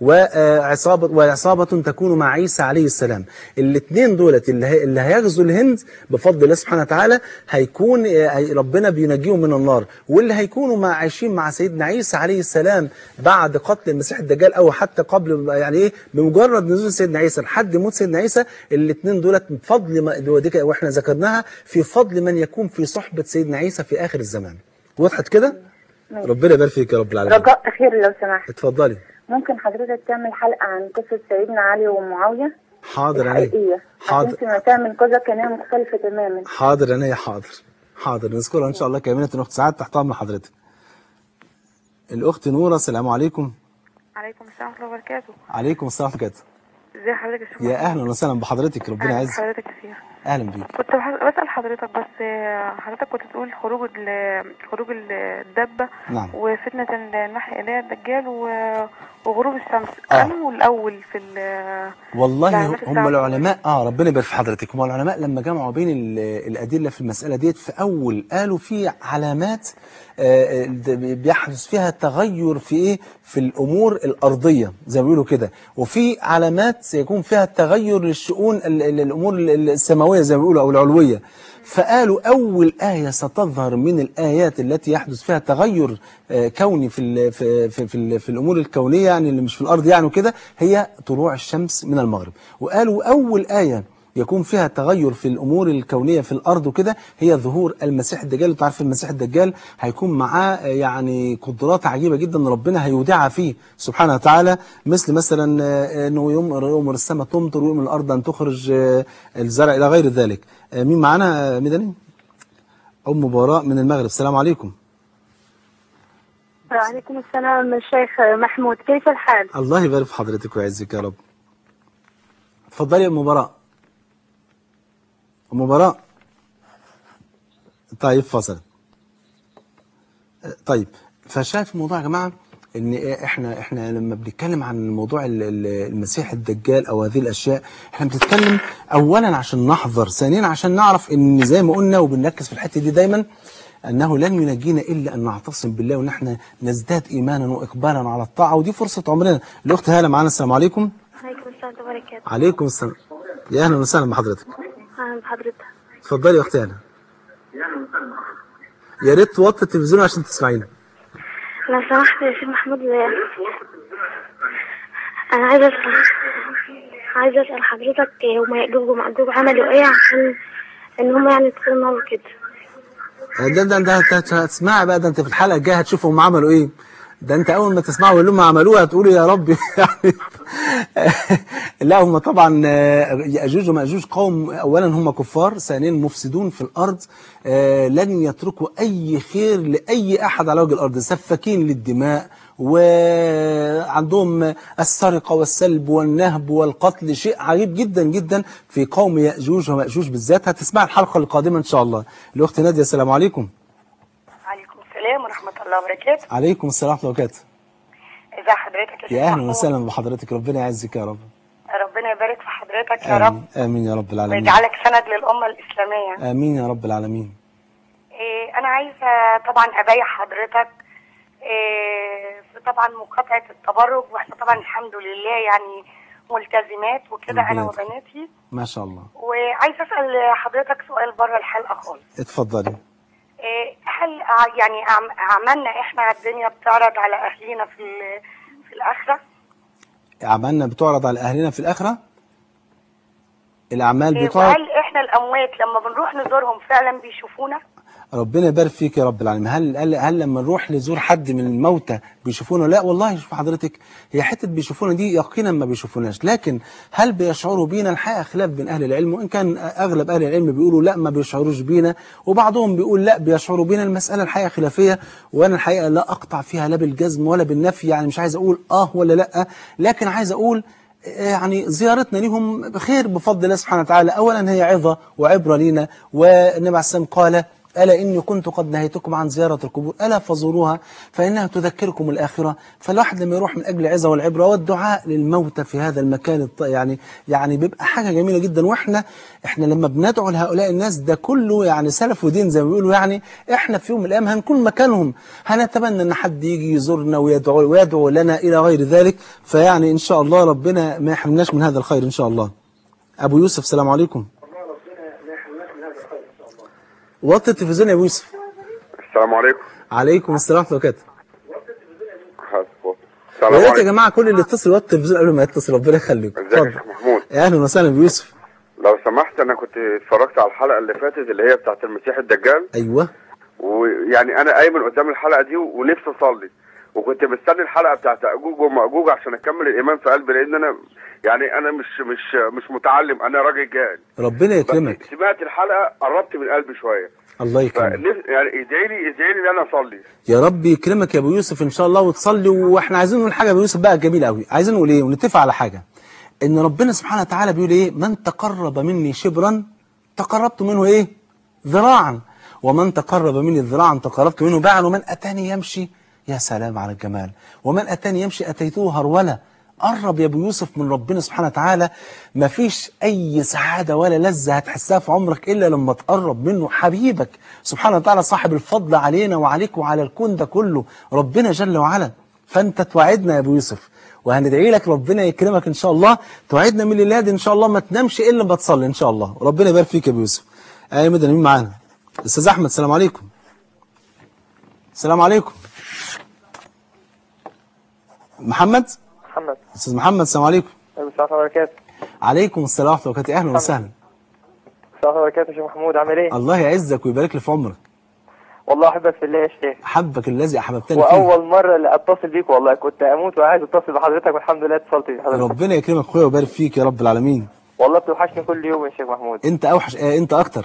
وعصابة وعصابة تكون مع عيسى عليه السلام الاثنين دولت اللي, هي اللي هيغزو الهند بفضل الله سبحانه وتعالى هيكون آه، هي- ربنا بينجيهم من النار واللي هيكونوا مع عايشين مع سيدنا عيسى عليه السلام بعد قتل المسيح الدجال او حتى قبل يعني ايه بمجرد نزول سيدنا عيسى لحد موت سيدنا عيسى الاثنين دولت بفضل ما وديك واحنا ذكرناها في فضل من يكون في صحبة سيدنا عيسى في اخر الزمان وضحت كده ماشي. ربنا يبارك فيك يا رب العالمين رجاء اخير لو سمحت اتفضلي ممكن حضرتك تعمل حلقة عن قصة سيدنا علي ومعاوية حاضر عينيا الحقيقية حاضر عشان سمعتها من كذا قناة مختلفة تماما حاضر عينيا حاضر حاضر نذكرها ان شاء الله كاملة الاخت سعاد تحت امر حضرتك الاخت نوره السلام عليكم عليكم السلام ورحمة الله وبركاته عليكم السلام ورحمه الله ازي حضرتك يا شيخ يا اهلا وسهلا بحضرتك ربنا أهلا يعزك بحضرتك يا شيخ اهلا بيك كنت بح- بسأل حضرتك بس آه، حضرتك كنت تقول خروج ال- خروج ال- الدبة نعم. وفتنة المحي اللي هي الدجال و- وغروب الشمس آه. أنه الأول في ال- والله العلامات هم السبعة. العلماء اه ربنا يبارك في حضرتك هم العلماء لما جمعوا بين ال- الادله في المساله ديت في اول قالوا في علامات آه، آه، بيحدث فيها تغير في ايه في الامور الارضيه زي ما بيقولوا كده وفي علامات سيكون فيها تغير للشؤون ال- ال- الامور ال- السماويه زي ما بيقولوا او العلويه فقالوا أول آية ستظهر من الآيات التي يحدث فيها تغير آه، كوني في ال في في في, ال في الأمور الكونية يعني اللي مش في الأرض يعني وكده هي طلوع الشمس من المغرب وقالوا أول آية يكون فيها تغير في الأمور الكونية في الأرض وكده هي ظهور المسيح الدجال انتوا عارفين المسيح الدجال هيكون معاه آه، يعني قدرات عجيبة جدا ربنا هيودعها فيه سبحانه وتعالى مثل مثلا آه، انه يمر يمر السماء تمطر ويؤمر الأرض أن تخرج آه، الزرع إلى غير ذلك آه، مين معانا آه، ميداني؟ أم براء من المغرب السلام عليكم وعليكم السلام الشيخ محمود كيف الحال؟ الله يبارك في حضرتك ويعزك يا رب اتفضلي يا ام براء ام براء طيب فصل طيب فشايف الموضوع يا جماعه ان احنا احنا لما بنتكلم عن موضوع ال- ال- المسيح الدجال او هذه الاشياء احنا بنتكلم اولا عشان نحذر ثانيا عشان نعرف ان زي ما قلنا وبنركز في الحته دي دايما انه لن ينجينا الا ان نعتصم بالله وان احنا نزداد ايمانا واقبالا على الطاعه ودي فرصه عمرنا الاخت هاله معانا السلام عليكم عليكم السلام وبركاته عليكم السلام يا اهلا وسهلا بحضرتك أهلا بحضرتك اتفضلي يا اختي هاله يا ريت توطي التلفزيون عشان تسمعينا لو سمحت يا شيخ محمود أنا عايزة أسأل عايزة أسأل حضرتك هما يأجوج ومأجوج عملوا إيه عشان إن هما يعني يدخلوا النار وكده ده ده ده انت هتسمعي بقى ده انت في الحلقه الجايه هتشوف هم عملوا ايه ده انت اول ما تسمعوا اللي هم عملوه هتقولوا يا رب يعني لا هم طبعا آه، ياجوج وماجوج قوم اولا هم كفار ثانيا مفسدون في الارض آه، لن يتركوا اي خير لاي احد على وجه الارض سفاكين للدماء وعندهم السرقه والسلب والنهب والقتل شيء عجيب جدا جدا في قوم ياجوج وماجوج بالذات هتسمع الحلقه القادمه ان شاء الله الاخت ناديه السلام عليكم عليكم السلام ورحمة الله وبركاته عليكم السلام ورحمه الله وبركاته ازي حضرتك يا شيخ يا اهلا محمود؟ وسهلا بحضرتك ربنا يعزك يا رب ربنا ربنا يبارك في حضرتك يا رب امين امين يا رب العالمين ويجعلك سند للأمة الإسلامية امين يا رب العالمين إيه أنا عايزة طبعا أبايع حضرتك إيه في طبعا مقاطعة التبرج وإحنا طبعا الحمد لله يعني ملتزمات وكده ربنا أنا يبارك. وبناتي ما شاء الله وعايزة أسأل حضرتك سؤال بره الحلقة خالص اتفضلي إيه، هل ع- يعني أعم- أعمالنا إحنا الدنيا بتعرض على أهلينا في ال- في الآخرة؟ اعمالنا بتعرض على اهلنا في الاخره الاعمال إيه، بتعرض وهل إحنا الأموات لما بنروح نزورهم فعلا بيشوفونا؟ ربنا يبارك فيك يا رب العالمين هل هل, هل لما نروح نزور حد من الموتى بيشوفونا لا والله شوف حضرتك هي حته بيشوفونا دي يقينا ما بيشوفوناش لكن هل بيشعروا بينا الحقيقه خلاف بين اهل العلم وان كان اغلب اهل العلم بيقولوا لا ما بيشعروش بينا وبعضهم بيقول لا بيشعروا بينا المساله الحقيقه خلافيه وانا الحقيقه لا اقطع فيها لا بالجزم ولا بالنفي يعني مش عايز اقول اه ولا لا لكن عايز اقول يعني زيارتنا لهم بخير بفضل الله سبحانه وتعالى أولا هي عظة وعبرة لنا والنبي عليه السلام قال ألا إني كنت قد نهيتكم عن زيارة القبور ألا فزوروها فإنها تذكركم الآخرة فالواحد لما يروح من أجل العظة والعبرة والدعاء للموتى في هذا المكان الط- يعني يعني بيبقى حاجة جميلة جدا وإحنا إحنا لما بندعو لهؤلاء الناس ده كله يعني سلف ودين زي ما بيقولوا يعني إحنا في يوم من الأيام هنكون مكانهم هنتمنى إن حد يجي يزورنا ويدعو ويدعو لنا إلى غير ذلك فيعني إن شاء الله ربنا ما يحرمناش من هذا الخير إن شاء الله أبو يوسف السلام عليكم وطي التلفزيون يا أبو يوسف السلام عليكم عليكم السلام ورحمة الله وبركاته حسبه. يا السلام ريت يا عليكم جماعة كل اللي يتصل يوطي التلفزيون قبل ما يتصل ربنا يخليكم ازيك يا اتفضل شيخ محمود يا أهلا وسهلا أبو يوسف لو سمحت انا كنت اتفرجت على الحلقه اللي فاتت اللي هي بتاعت المسيح الدجال أيوه ويعني انا قايم من قدام الحلقه دي ونفسي اصلي وكنت مستني الحلقه بتاعت اجوج وماجوج عشان اكمل الايمان في قلبي لان انا يعني انا مش مش مش متعلم انا راجل جاهل ربنا يكرمك سمعت الحلقه قربت من قلبي شويه الله يكرمك فنف- يعني ادعي لي ادعي لي ان انا اصلي يا رب يكرمك يا ابو يوسف ان شاء الله وتصلي واحنا عايزين نقول حاجه يا ابو يوسف بقى جميله قوي عايزين نقول ايه ونتفق على حاجه ان ربنا سبحانه وتعالى بيقول ايه من تقرب مني شبرا تقربت منه ايه ذراعا ومن تقرب مني ذراعا تقربت منه باعا ومن اتاني يمشي يا سلام على الجمال ومن اتاني يمشي اتيته هروله قرب يا ابو يوسف من ربنا سبحانه وتعالى مفيش اي سعاده ولا لذه هتحسها في عمرك الا لما تقرب منه حبيبك سبحانه وتعالى صاحب الفضل علينا وعليك وعلى الكون ده كله ربنا جل وعلا فانت توعدنا يا ابو يوسف وهندعي لك ربنا يكرمك ان شاء الله توعدنا من الليله دي ان شاء الله ما تنامش الا لما تصلي ان شاء الله ربنا يبارك فيك يا ابو يوسف اي مدن مين معانا استاذ احمد السلام عليكم السلام عليكم محمد محمد استاذ محمد السلام عليكم السلام عليكم وبركاته عليكم السلام ورحمه الله وبركاته اهلا وسهلا السلام عليكم وبركاته يا شيخ محمود عامل ايه؟ الله يعزك ويبارك لي في عمرك والله احبك في الله يا شيخ حبك الذي احببتني فيه واول مره اللي اتصل بيك والله كنت اموت وعايز اتصل بحضرتك والحمد لله اتصلت بحضرتك ربنا يكرمك اخويا ويبارك فيك يا رب العالمين والله بتوحشني كل يوم يا شيخ محمود انت اوحش آه انت اكتر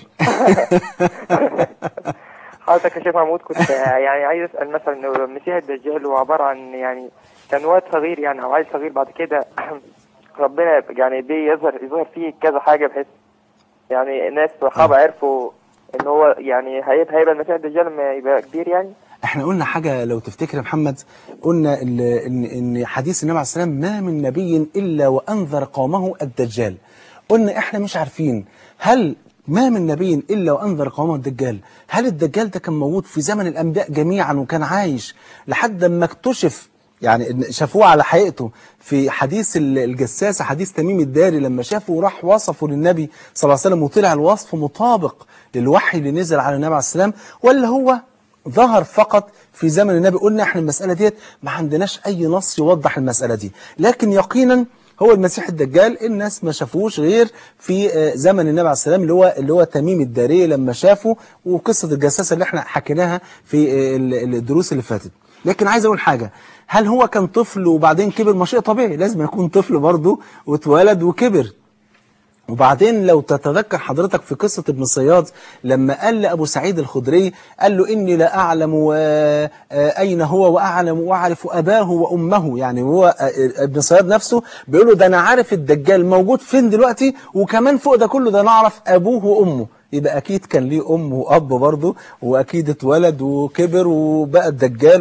حضرتك يا شيخ محمود كنت يعني عايز اسال مثلا انه المسيح الدجال هو عباره عن يعني كان واد صغير يعني او عيل صغير بعد كده ربنا يعني بيظهر يظهر فيه كذا حاجه بحيث يعني الناس الصحابه عرفوا ان هو يعني هيبقى هيبقى المسيح الدجال لما يبقى كبير يعني احنا قلنا حاجة لو تفتكر يا محمد قلنا ال- ان ان حديث النبي عليه السلام ما من نبي الا وانذر قومه الدجال قلنا احنا مش عارفين هل ما من نبي الا وانذر قومه الدجال هل الدجال ده كان موجود في زمن الانبياء جميعا وكان عايش لحد ما اكتشف يعني إن شافوه على حقيقته في حديث ال- الجساس حديث تميم الداري لما شافه وراح وصفه للنبي صلى الله عليه وسلم وطلع الوصف مطابق للوحي اللي نزل على النبي عليه السلام ولا هو ظهر فقط في زمن النبي قلنا احنا المسألة ديت ما عندناش أي نص يوضح المسألة دي لكن يقينا هو المسيح الدجال الناس ما شافوش غير في آه، زمن النبي عليه السلام اللي هو اللي هو تميم الداري لما شافه وقصة الجساسة اللي احنا حكيناها في آه، ال- الدروس اللي فاتت لكن عايز اقول حاجة هل هو كان طفل وبعدين كبر ما شيء طبيعي لازم يكون طفل برضه واتولد وكبر وبعدين لو تتذكر حضرتك في قصة ابن صياد لما قال لأبو سعيد الخدري قال له إني لا أعلم آه، آه، أين هو وأعلم وأعرف أباه وأمه يعني هو آه، ابن صياد نفسه بيقول له ده أنا عارف الدجال موجود فين دلوقتي وكمان فوق ده كله ده أنا أعرف أبوه وأمه يبقى أكيد كان ليه أم وأب برضه وأكيد اتولد وكبر وبقى الدجال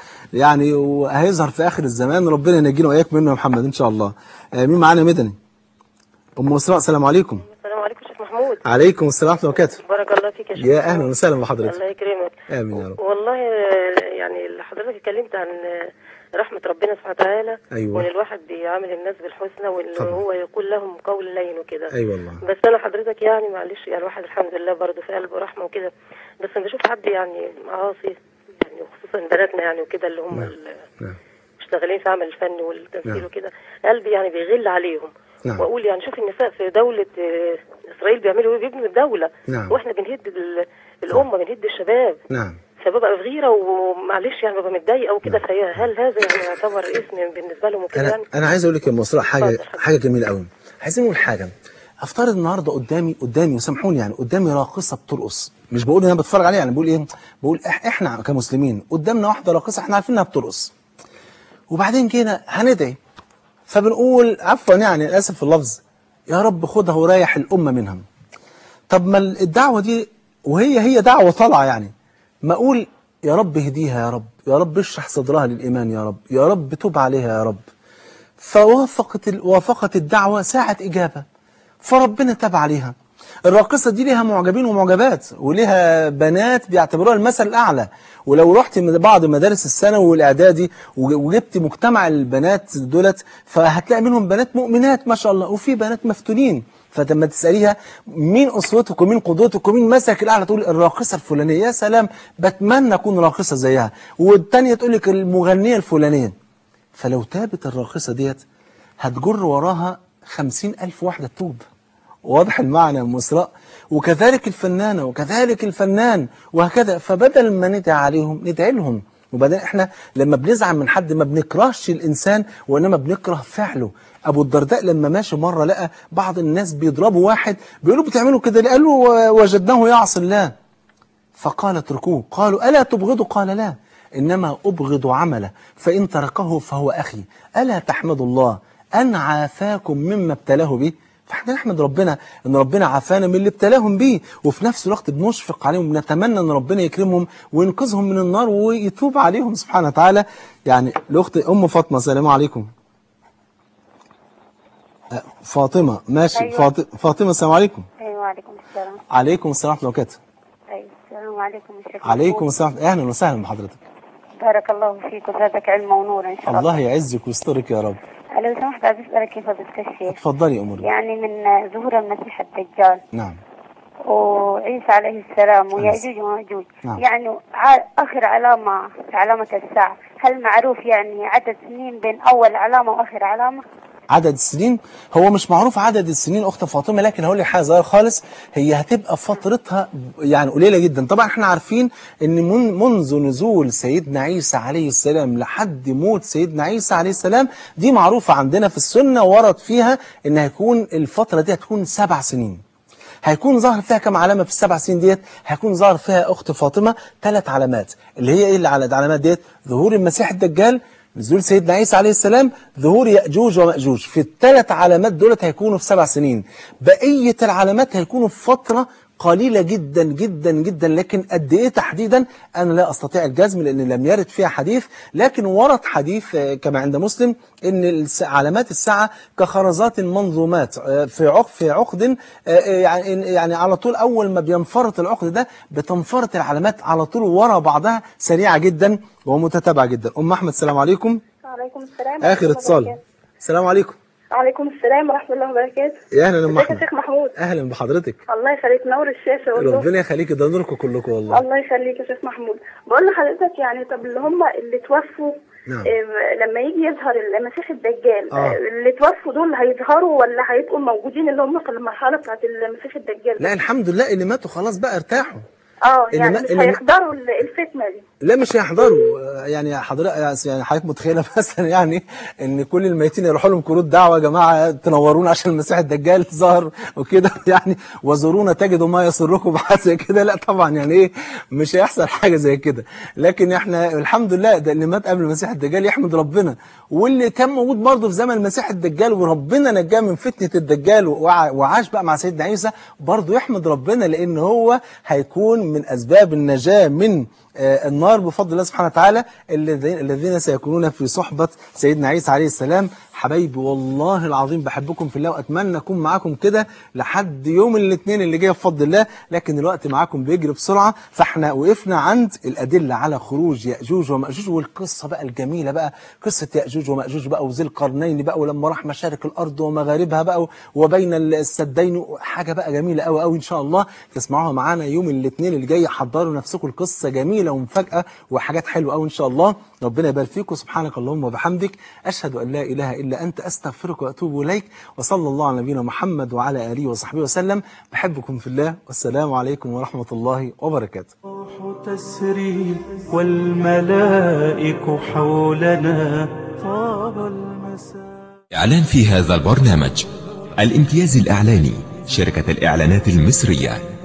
ويعني وهيظهر في آخر الزمان ربنا ينجينا وإياك منه يا محمد إن شاء الله آه، مين معانا مدني ام اسراء السلام عليكم السلام عليكم شيخ محمود عليكم السلام ورحمه الله وبركاته بارك الله فيك يا شيخ يا اهلا وسهلا بحضرتك الله يكرمك امين يا رب والله آه، يعني اللي حضرتك اتكلمت عن آه، رحمة ربنا سبحانه وتعالى أيوة. وان الواحد بيعامل الناس بالحسنى وان طبعا. هو يقول لهم قول لين وكده اي والله بس انا حضرتك يعني معلش يعني الواحد الحمد لله برضه في قلبه رحمه وكده بس لما بشوف حد يعني معاصي يعني وخصوصا بناتنا يعني وكده اللي هم ال- نعم. مشتغلين في عمل الفن والتمثيل نعم. وكده قلبي يعني بيغل عليهم نعم. واقول يعني شوف النساء في دوله آه، اسرائيل بيعملوا ايه بيبنوا الدوله نعم. واحنا بنهد ال- الامه بنهد الشباب نعم فببقى في غيره ومعلش يعني ببقى متضايقه وكده فهي هل هذا يعني يعتبر اسم بالنسبه لهم وكده انا يعني انا عايز اقول لك يا ام اسراء حاجه حاجه جميله قوي عايزين نقول حاجه افترض النهارده قدامي قدامي وسامحوني يعني قدامي راقصه بترقص مش بقول ان انا بتفرج عليها يعني بقول ايه بقول إح- احنا كمسلمين قدامنا واحده راقصه احنا عارفين انها بترقص وبعدين جينا هندعي فبنقول عفوا يعني اسف في اللفظ يا رب خدها وريح الامه منها طب ما الدعوه دي وهي هي دعوه طالعه يعني ما اقول يا رب اهديها يا رب يا رب اشرح صدرها للايمان يا رب يا رب تب عليها يا رب فوافقت ال- وافقت الدعوه ساعه اجابه فربنا تاب عليها الراقصه دي ليها معجبين ومعجبات وليها بنات بيعتبروها المثل الاعلى ولو رحت من بعض مدارس الثانوي والاعدادي وج- وجبت مجتمع البنات دولت فهتلاقي منهم بنات مؤمنات ما شاء الله وفي بنات مفتونين فلما تساليها مين اسوتك ومين قدوتك ومين مثلك الاعلى تقول الراقصه الفلانيه يا سلام بتمنى اكون راقصه زيها والتانيه تقول لك المغنيه الفلانيه فلو تابت الراقصة ديت هتجر وراها خمسين ألف واحدة تتوب واضح المعنى يا أم إسراء وكذلك الفنانة وكذلك الفنان وهكذا فبدل ما ندعي عليهم ندعي لهم وبعدين احنا لما بنزعل من حد ما بنكرهش الانسان وانما بنكره فعله ابو الدرداء لما ماشي مره لقى بعض الناس بيضربوا واحد بيقولوا بتعملوا كده ليه؟ قال له وجدناه يعصي الله فقال اتركوه قالوا ألا تبغضه قال لا إنما أبغض عمله فإن تركه فهو أخي ألا تحمد الله أن عافاكم مما ابتلاه به فاحنا نحمد ربنا ان ربنا عافانا من اللي ابتلاهم بيه وفي نفس الوقت بنشفق عليهم ونتمنى ان ربنا يكرمهم وينقذهم من النار ويتوب عليهم سبحانه وتعالى يعني الاخت ام فاطمه السلام عليكم أه، فاطمه ماشي أيوة. فاط- فاطمه السلام عليكم ايوه وعليكم السلام عليكم السلام ورحمه الله وبركاته ايوه السلام عليكم يا شيخ عليكم محمود. السلام اهلا وسهلا بحضرتك بارك الله فيك وزادك علما ونورا ان شاء الله الله يعزك ويسترك يا رب لو سمحت عايز اسالك يا فضيله الشيخ اتفضلي يا امور يعني من ظهور المسيح الدجال نعم وعيسى عليه السلام ويأجوج ومأجوج نعم. يعني ع- آخر علامة في علامة الساعة هل معروف يعني عدد سنين بين أول علامة وآخر علامة؟ عدد السنين هو مش معروف عدد السنين اخت فاطمه لكن هقول لك حاجه صغيره خالص هي هتبقى فترتها يعني قليله جدا طبعا احنا عارفين ان من منذ نزول سيدنا عيسى عليه السلام لحد موت سيدنا عيسى عليه السلام دي معروفه عندنا في السنه ورد فيها ان هيكون الفتره دي هتكون سبع سنين هيكون ظهر فيها كم علامة في السبع سنين ديت هيكون ظهر فيها أخت فاطمة ثلاث علامات اللي هي إيه اللي على العلامات ديت ظهور المسيح الدجال نزول سيدنا عيسى عليه السلام ظهور يأجوج ومأجوج في الثلاث علامات دولت هيكونوا في سبع سنين بقية العلامات هيكونوا في فترة قليلة جدا جدا جدا لكن قد ايه تحديدا انا لا استطيع الجزم لان لم يرد فيها حديث لكن ورد حديث آه، كما عند مسلم ان الس- علامات الساعة كخرزات المنظومات آه، في عقد في عقد آه، آه، يعني يعني على طول اول ما بينفرط العقد ده بتنفرط العلامات على طول ورا بعضها سريعة جدا ومتتابعة جدا ام احمد السلام عليكم وعليكم السلام اخر اتصال السلام عليكم وعليكم السلام ورحمة الله وبركاته يا اهلا ام ازيك يا احمد شيخ محمود اهلا بحضرتك الله يخليك نور الشاشة والله ربنا يخليك ده نوركم كلكم والله الله يخليك يا شيخ محمود بقول لحضرتك يعني طب اللي هم اللي توفوا نعم. إيه، لما يجي يظهر المسيح الدجال آه. آه، اللي توفوا دول هيظهروا ولا هيبقوا موجودين اللي هم في المرحلة بتاعت المسيح الدجال لا الحمد لله اللي ماتوا خلاص بقى ارتاحوا اه اللي يعني ما- مش اللي ما- هيحضروا ال- الفتنة دي لا مش هيحضروا آه، يعني حضرتك يعني حضرتك متخيله مثلا يعني ان كل الميتين يروحوا لهم كروت دعوه يا جماعه تنورونا عشان المسيح الدجال ظهر وكده يعني وزورونا تجدوا ما يسركم بحاجه زي كده لا طبعا يعني ايه مش هيحصل حاجه زي كده لكن احنا الحمد لله ده اللي مات قبل المسيح الدجال يحمد ربنا واللي كان موجود برضه في زمن المسيح الدجال وربنا نجاه من فتنه الدجال وع- وعاش بقى مع سيدنا عيسى برضه يحمد ربنا لان هو هيكون من اسباب النجاه من آه، النار بفضل الله سبحانه وتعالى الذين الذين سيكونون في صحبة سيدنا عيسى عليه السلام حبايبي والله العظيم بحبكم في الله واتمنى اكون معاكم كده لحد يوم الاثنين اللي جاي بفضل الله لكن الوقت معاكم بيجري بسرعه فاحنا وقفنا عند الادله على خروج ياجوج وماجوج والقصه بقى الجميله بقى قصه ياجوج وماجوج بقى وذي القرنين بقى ولما راح مشارق الارض ومغاربها بقى وبين السدين حاجه بقى جميله قوي قوي ان شاء الله تسمعوها معانا يوم الاثنين اللي جاي حضروا نفسكم القصه جميله ومفاجاه وحاجات حلوه قوي ان شاء الله ربنا يبارك فيكم سبحانك اللهم وبحمدك اشهد ان لا اله الا انت استغفرك واتوب اليك وصلى الله على نبينا محمد وعلى اله وصحبه وسلم بحبكم في الله والسلام عليكم ورحمه الله وبركاته تسري والملائك حولنا طاب المساء إعلان في هذا البرنامج الامتياز الإعلاني شركة الإعلانات المصرية